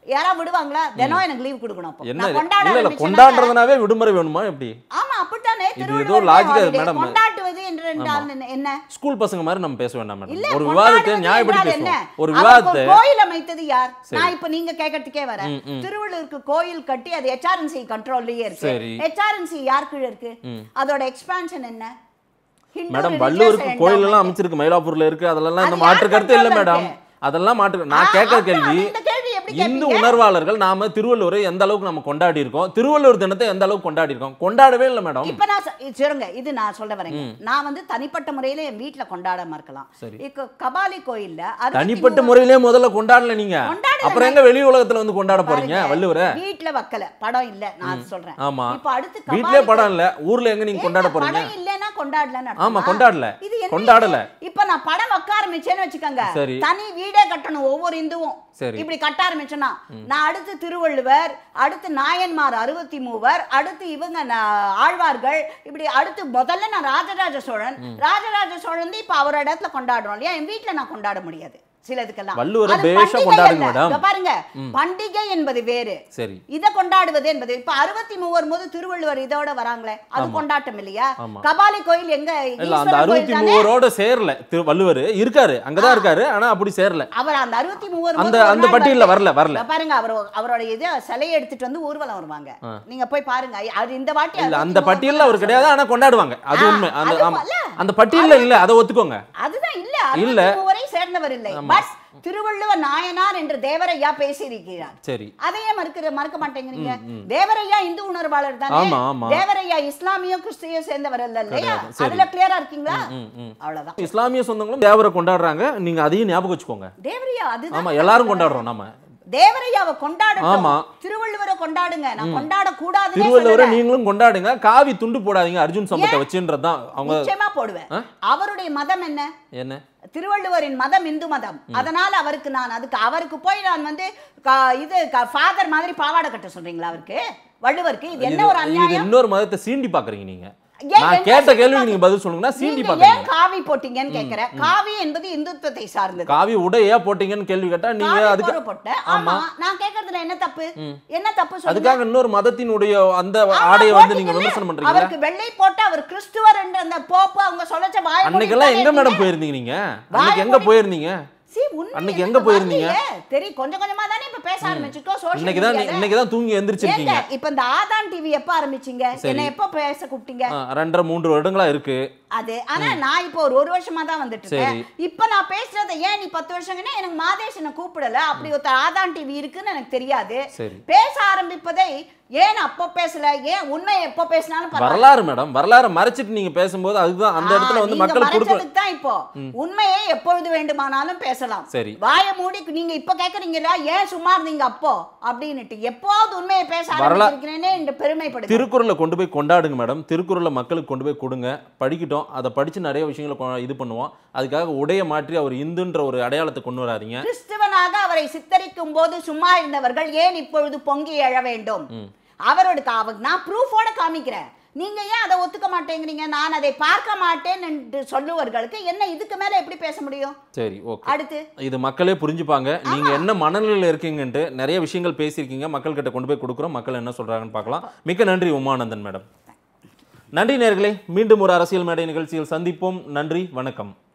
யாரா விடுவாங்களா தினம் எனக்கு லீவ் கொடுக்கணும் அப்போ. என்ன நான் கொண்டாட இல்ல இல்ல ஆரம்பிச்சேனாக்க- கொண்டாடுறதுனாவே விடுமுறை வேணுமா எப்படி ஆமா அப்படித்தானே இது ஏதோ திருவள்ளுவர் logic holiday. madam. கொண்டாட்டுவது என்று என்றால் என்ன- என்ன ஸ்கூல் பசங்க மாதிரி நம்ம பேச வேண்டாம் இல்ல மேடம் ஒரு விவாதத்தை கொண்டாடுவது நியாயப்படி என்றால் என்ன? பேசுவோம் ஒரு அவருக்கு விவாதத்தை கோயில் அமைத்தது யார் நான் இப்ப நீங்க கேட்கறதுக்கே வரேன் ம், ம். திருவள்ளூருக்கு கோயில் கட்டி அது ஹெச்ஆர்என்சி கண்ட்ரோல்லயே இருக்கு சரி. ஹெச்ஆர்என்சி யார் கீழ இருக்கு அதோட எக்ஸ்பான்ஷன் என்ன Hindu மேடம் religious வள்ளுவருக்கு கோயில் எல்லாம் endowment. அமைச்சிருக்கு மயிலாப்பூர்ல இருக்கு அதெல்லாம் இந்த அது மாற்று யார் கருத்து இல்ல control ல மேடம் இருக்கு? அதெல்லாம் மாற்று நான் ஆ, கேட்கிற அப்புறம் கேள்வி இந்த கேள்வி எப்படி இந்து கேட்பீங்க? உணர்வாளர்கள் நாம திருவள்ளுவரை எந்த அளவுக்கு நம்ம கொண்டாடி இருக்கோம் திருவள்ளுவர் தினத்தை எந்த அளவுக்கு கொண்டாடி இருக்கோம் கொண்டாடவே இல்லை மேடம் இப்ப நான் சொ- இது சொல்லுங்க இது நான் சொல்ல வரேங்க நான் வந்து தனிப்பட்ட முறையில என் வீட்ல கொண்டாடாம இருக்கலாம் சரி. இப்போ கபாலி கோயில்ல அறுபத்தி தனிப்பட்ட மூணு- முறையிலே முதல்ல கொண்டாடல நீங்க கொண்டாடல. அப்புறம் எங்க வெளி உலகத்துல வந்து கொண்டாட போறீங்க பாருங்க, வள்ளுவரை வீட்ல வைக்கல படம் இல்ல நான் அது சொல்றேன் ஆமா இப்ப அடுத்து வீட்லயே கபாலி படம் இல்ல ஊர்ல எங்க நீங்க கொண்டாட ஏங்க, போறீங்க படம் இல்லைன்னா கொண்டாடலன்னு ஆமா, அர்த்தமா? கொண்டாடல. இது என்ன கொண்டாடல. இது? இப்ப நான் படம் வைக்க ஆரம்பிச்சேன்னு வச்சுக்கோங்க சரி. தனி வீடே கட்டணும் ஒவ்வொரு இந்துவும் சரி. இப்படி கட்ட ஆரம்பிச்சேன்னா நான் அடுத்து திருவள்ளுவர் அடுத்து நாயன்மார் அறுபத்தி மூவர் அடுத்து இவங்க ந- ஆழ்வார்கள் இப்படி அடுத்து முதல்ல நான் ராஜராஜ சோழன் ராஜராஜ சோழன் வந்து இப்ப அவரோட இடத்துல கொண்டாடுறோம் இல்லையா என் வீட்ல நான் கொண்டாட முடியாது சிலதுக்கெல்லாம் வள்ளுவரை அது பேஷா பண்டிகை கொண்டாடுங்க அல்ல. மேடம். இங்க பாருங்க பண்டிகை என்பது வேறு சரி இத கொண்டாடுவது என்பது இப்ப அறுபத்தி மூவர் போது திருவள்ளுவர் இதோட வராங்களே அது கொண்டாட்டம் இல்லையா ஆமா. கபாலி கோயில் எங்க இல்ல அந்த ஈஸ்வரன் அறுபத்தி கோயில் தானே? மூவரோட சேரல திரு வள்ளுவர் இருக்காரு அங்கதான் இருக்காரு ஆனா அப்படி சேரல அவர் அந்த அறுபத்தி மூவர் அந்த- போது ஒரு அந்த நாள் பட்டியல்ல வருது. வரல, வரல. இங்க பாருங்க அவர் அவரோட இது சிலையை எடுத்துட்டு வந்து ஊர்வலம் வருவாங்க நீங்க போய் பாருங்க அது இந்த வாட்டி இல்ல 63 அந்த பட்டியல்ல அவர் கிடையாது ஆனா கொண்டாடுவாங்க அது ஆ, உண்மை அந்த அது ஆமா அல்ல. அந்த பட்டியல்ல இல்ல அதை ஒத்துக்கோங்க அதுதான் இல்ல இல்ல. அறுபத்தி மூவரை சேர்ந்தவர் இல்லை பட் திருவள்ளுவர் நாயனார் என்று தேவரையா பேசியிருக்கிறார் சரி அதையே மறுக்கிற மறுக்க மாட்டேங்கிறீங்க தேவரையா இந்து உணர்வாளர் தானே ஆமா, ஆமா. தேவரையா இஸ்லாமியோ கிறிஸ்டியோ சேர்ந்தவர் இல்ல இல்லையா கிடையாது. சரி. அதுல கிளியரா இருக்கீங்களா ம், ம். அவ்வளவுதான் இஸ்லாமிய சொந்தங்களும் தேவரை கொண்டாடுறாங்க நீங்க அதையும் ஞாபகம் வச்சுக்கோங்க தேவரையா அதுதான் ஆமா எல்லாரும் கொண்டாடுறோம் நாம தேவரையாவை கொண்டாடட்டும் ஆமா. திருவள்ளுவரை கொண்டாடுங்க நான் கொண்டாட கூடாதுன்னே திருவள்ளுவரை சொல்லல. நீங்களும் கொண்டாடுங்க காவி துண்டு போடாதீங்க அர்ஜுன் சம்பத்தை வச்சுன்றதுதான் அவங்க நிச்சயமா போடுவேன் அவருடைய மதம் என்ன என்ன திருவள்ளுவரின் மதம் இந்து மதம் அதனால அவருக்கு நான் அதுக்கு அவருக்கு போய் நான் வந்து க- இது ஃபாதர் மாதிரி பாவாடை கட்ட சொல்றீங்களா அவருக்கு வள்ளுவருக்கு இது என்ன ஒரு இது அநியாயம் இன்னொரு மதத்தை சீண்டி பாக்குறீங்க நீங்க ஏன் நான் என்ன கேட்ட சீண்டி கேள்விக்கு நீங்க பதில் சொல்லுங்கன்னா சீண்டி நீங்க பாக்குறீங்க ஏன் காவி போட்டீங்கன்னு கேக்குறேன் காவி என்பது இந்துத்துவத்தை சார்ந்தது காவி உடையா போட்டீங்கன்னு கேள்வி கேட்டா நீங்க காவி அதுக்கு போட போட்டேன் ஆமா நான் கேக்குறதுல என்ன தப்பு என்ன தப்பு சொல்லுங்க அதுக்காக இன்னொரு மதத்தினுடைய அந்த ஆமா, ஆடையை வந்து நீங்க போட்டீங்கல்ல? விமர்சனம் பண்றீங்களா அவருக்கு வெள்ளை போட்டு அவர் கிறிஸ்துவர் என்ற அந்த போப்பு அவங்க சொல்லச்ச வாய் அன்னைக்கெல்லாம் எங்க மேடம் போயிருந்தீங்க நீங்க அன்னைக்கு எங்க போயிருந்தீங்க See, உண்மை அன்னைக்கு எனக்கு எங்க போயிருந்தீங்க? வரலையே. தெரியும் கொஞ்சம் கொஞ்சமா தானே இப்ப பேச ஆரம்பிச்சிருக்கோம் social இன்னைக்கு தான் media ல. இன்னைக்கு தான் தூங்கி எந்திரிச்சிருக்கீங்க ஏங்க, இப்ப இந்த ஆதான் டிவி எப்ப ஆரம்பிச்சீங்க என்ன எப்ப பேச கூப்பிட்டீங்க ஆ, ரெண்டரை மூன்று வருடங்களா இருக்கு அது ஆனா நான் இப்போ ஒரு ஒரு வருஷமா தான் வந்துட்டு இருக்கேன் இப்ப நான் பேசுறத ஏன் நீ பத்து வருஷங்கன்னா எனக்கு மாதேஷனை கூப்பிடல அப்படி ஒருத்தர் ஆதான் டிவி இருக்குன்னு எனக்கு தெரியாது சரி. பேச ஆரம்பிப்பதை ஏன் அப்போ பேசல ஏன் உண்மை எப்போ பேசினாலும் பரவாயில்ல. வரலாறு மேடம் வரலாறு மறைச்சிட்டு நீங்க பேசும்போது அதுதான் அந்த இடத்துல ஆ, வந்து நீங்க மக்கள் கொடுக்க மறைச்சதுக்கு தான் இப்போ உண்மையை எப்பொழுது வேண்டுமானாலும் பேசலாம் சரி. வாய மூடி நீங்க இப்ப கேக்குறீங்களா ஏன் சும்மா இருந்தீங்க அப்போ அப்படின்னுட்டு எப்போது உண்மையை பேச வரலா- ஆரம்பிச்சிருக்கிறேனே என்று பெருமைப்படுது திருக்குறளை கொண்டு போய் கொண்டாடுங்க மேடம் திருக்குறளை மக்களுக்கு கொண்டு போய் கொடுங்க படிக்கட்டும் அதை படிச்சு நிறைய விஷயங்களை கொ- இது பண்ணுவோம் அதுக்காக உடைய மாற்றி அவர் இந்துன்ற ஒரு அடையாளத்தை கொண்டு வராதீங்க கிறிஸ்துவனாக அவரை சித்தரிக்கும் போது சும்மா இருந்தவர்கள் ஏன் இப்பொழுது பொங்கி எழ வேண்டும் அவரோட கா- நான் ப்ரூஃபோட காமிக்கிறேன் நீங்க ஏன் அதை ஒத்துக்க மாட்டேங்கிறீங்க நான் அதை பார்க்க மாட்டேன் என்று சொல்லுவர்களுக்கு என்ன இதுக்கு மேல எப்படி பேச முடியும் சரி ஓகே அடுத்து இது மக்களே புரிஞ்சுப்பாங்க நீங்க என்ன மனநிலையில் இருக்கீங்கன்ட்டு நிறைய விஷயங்கள் பேசியிருக்கீங்க மக்கள் கிட்ட கொண்டு போய் கொடுக்குறோம் மக்கள் என்ன சொல்றாங்கன்னு பார்க்கலாம் மிக்க நன்றி உமானந்தன் மேடம் நன்றி நேர்களே மீண்டும் ஒரு அரசியல் மேடை நிகழ்ச்சியில் சந்திப்போம் நன்றி வணக்கம்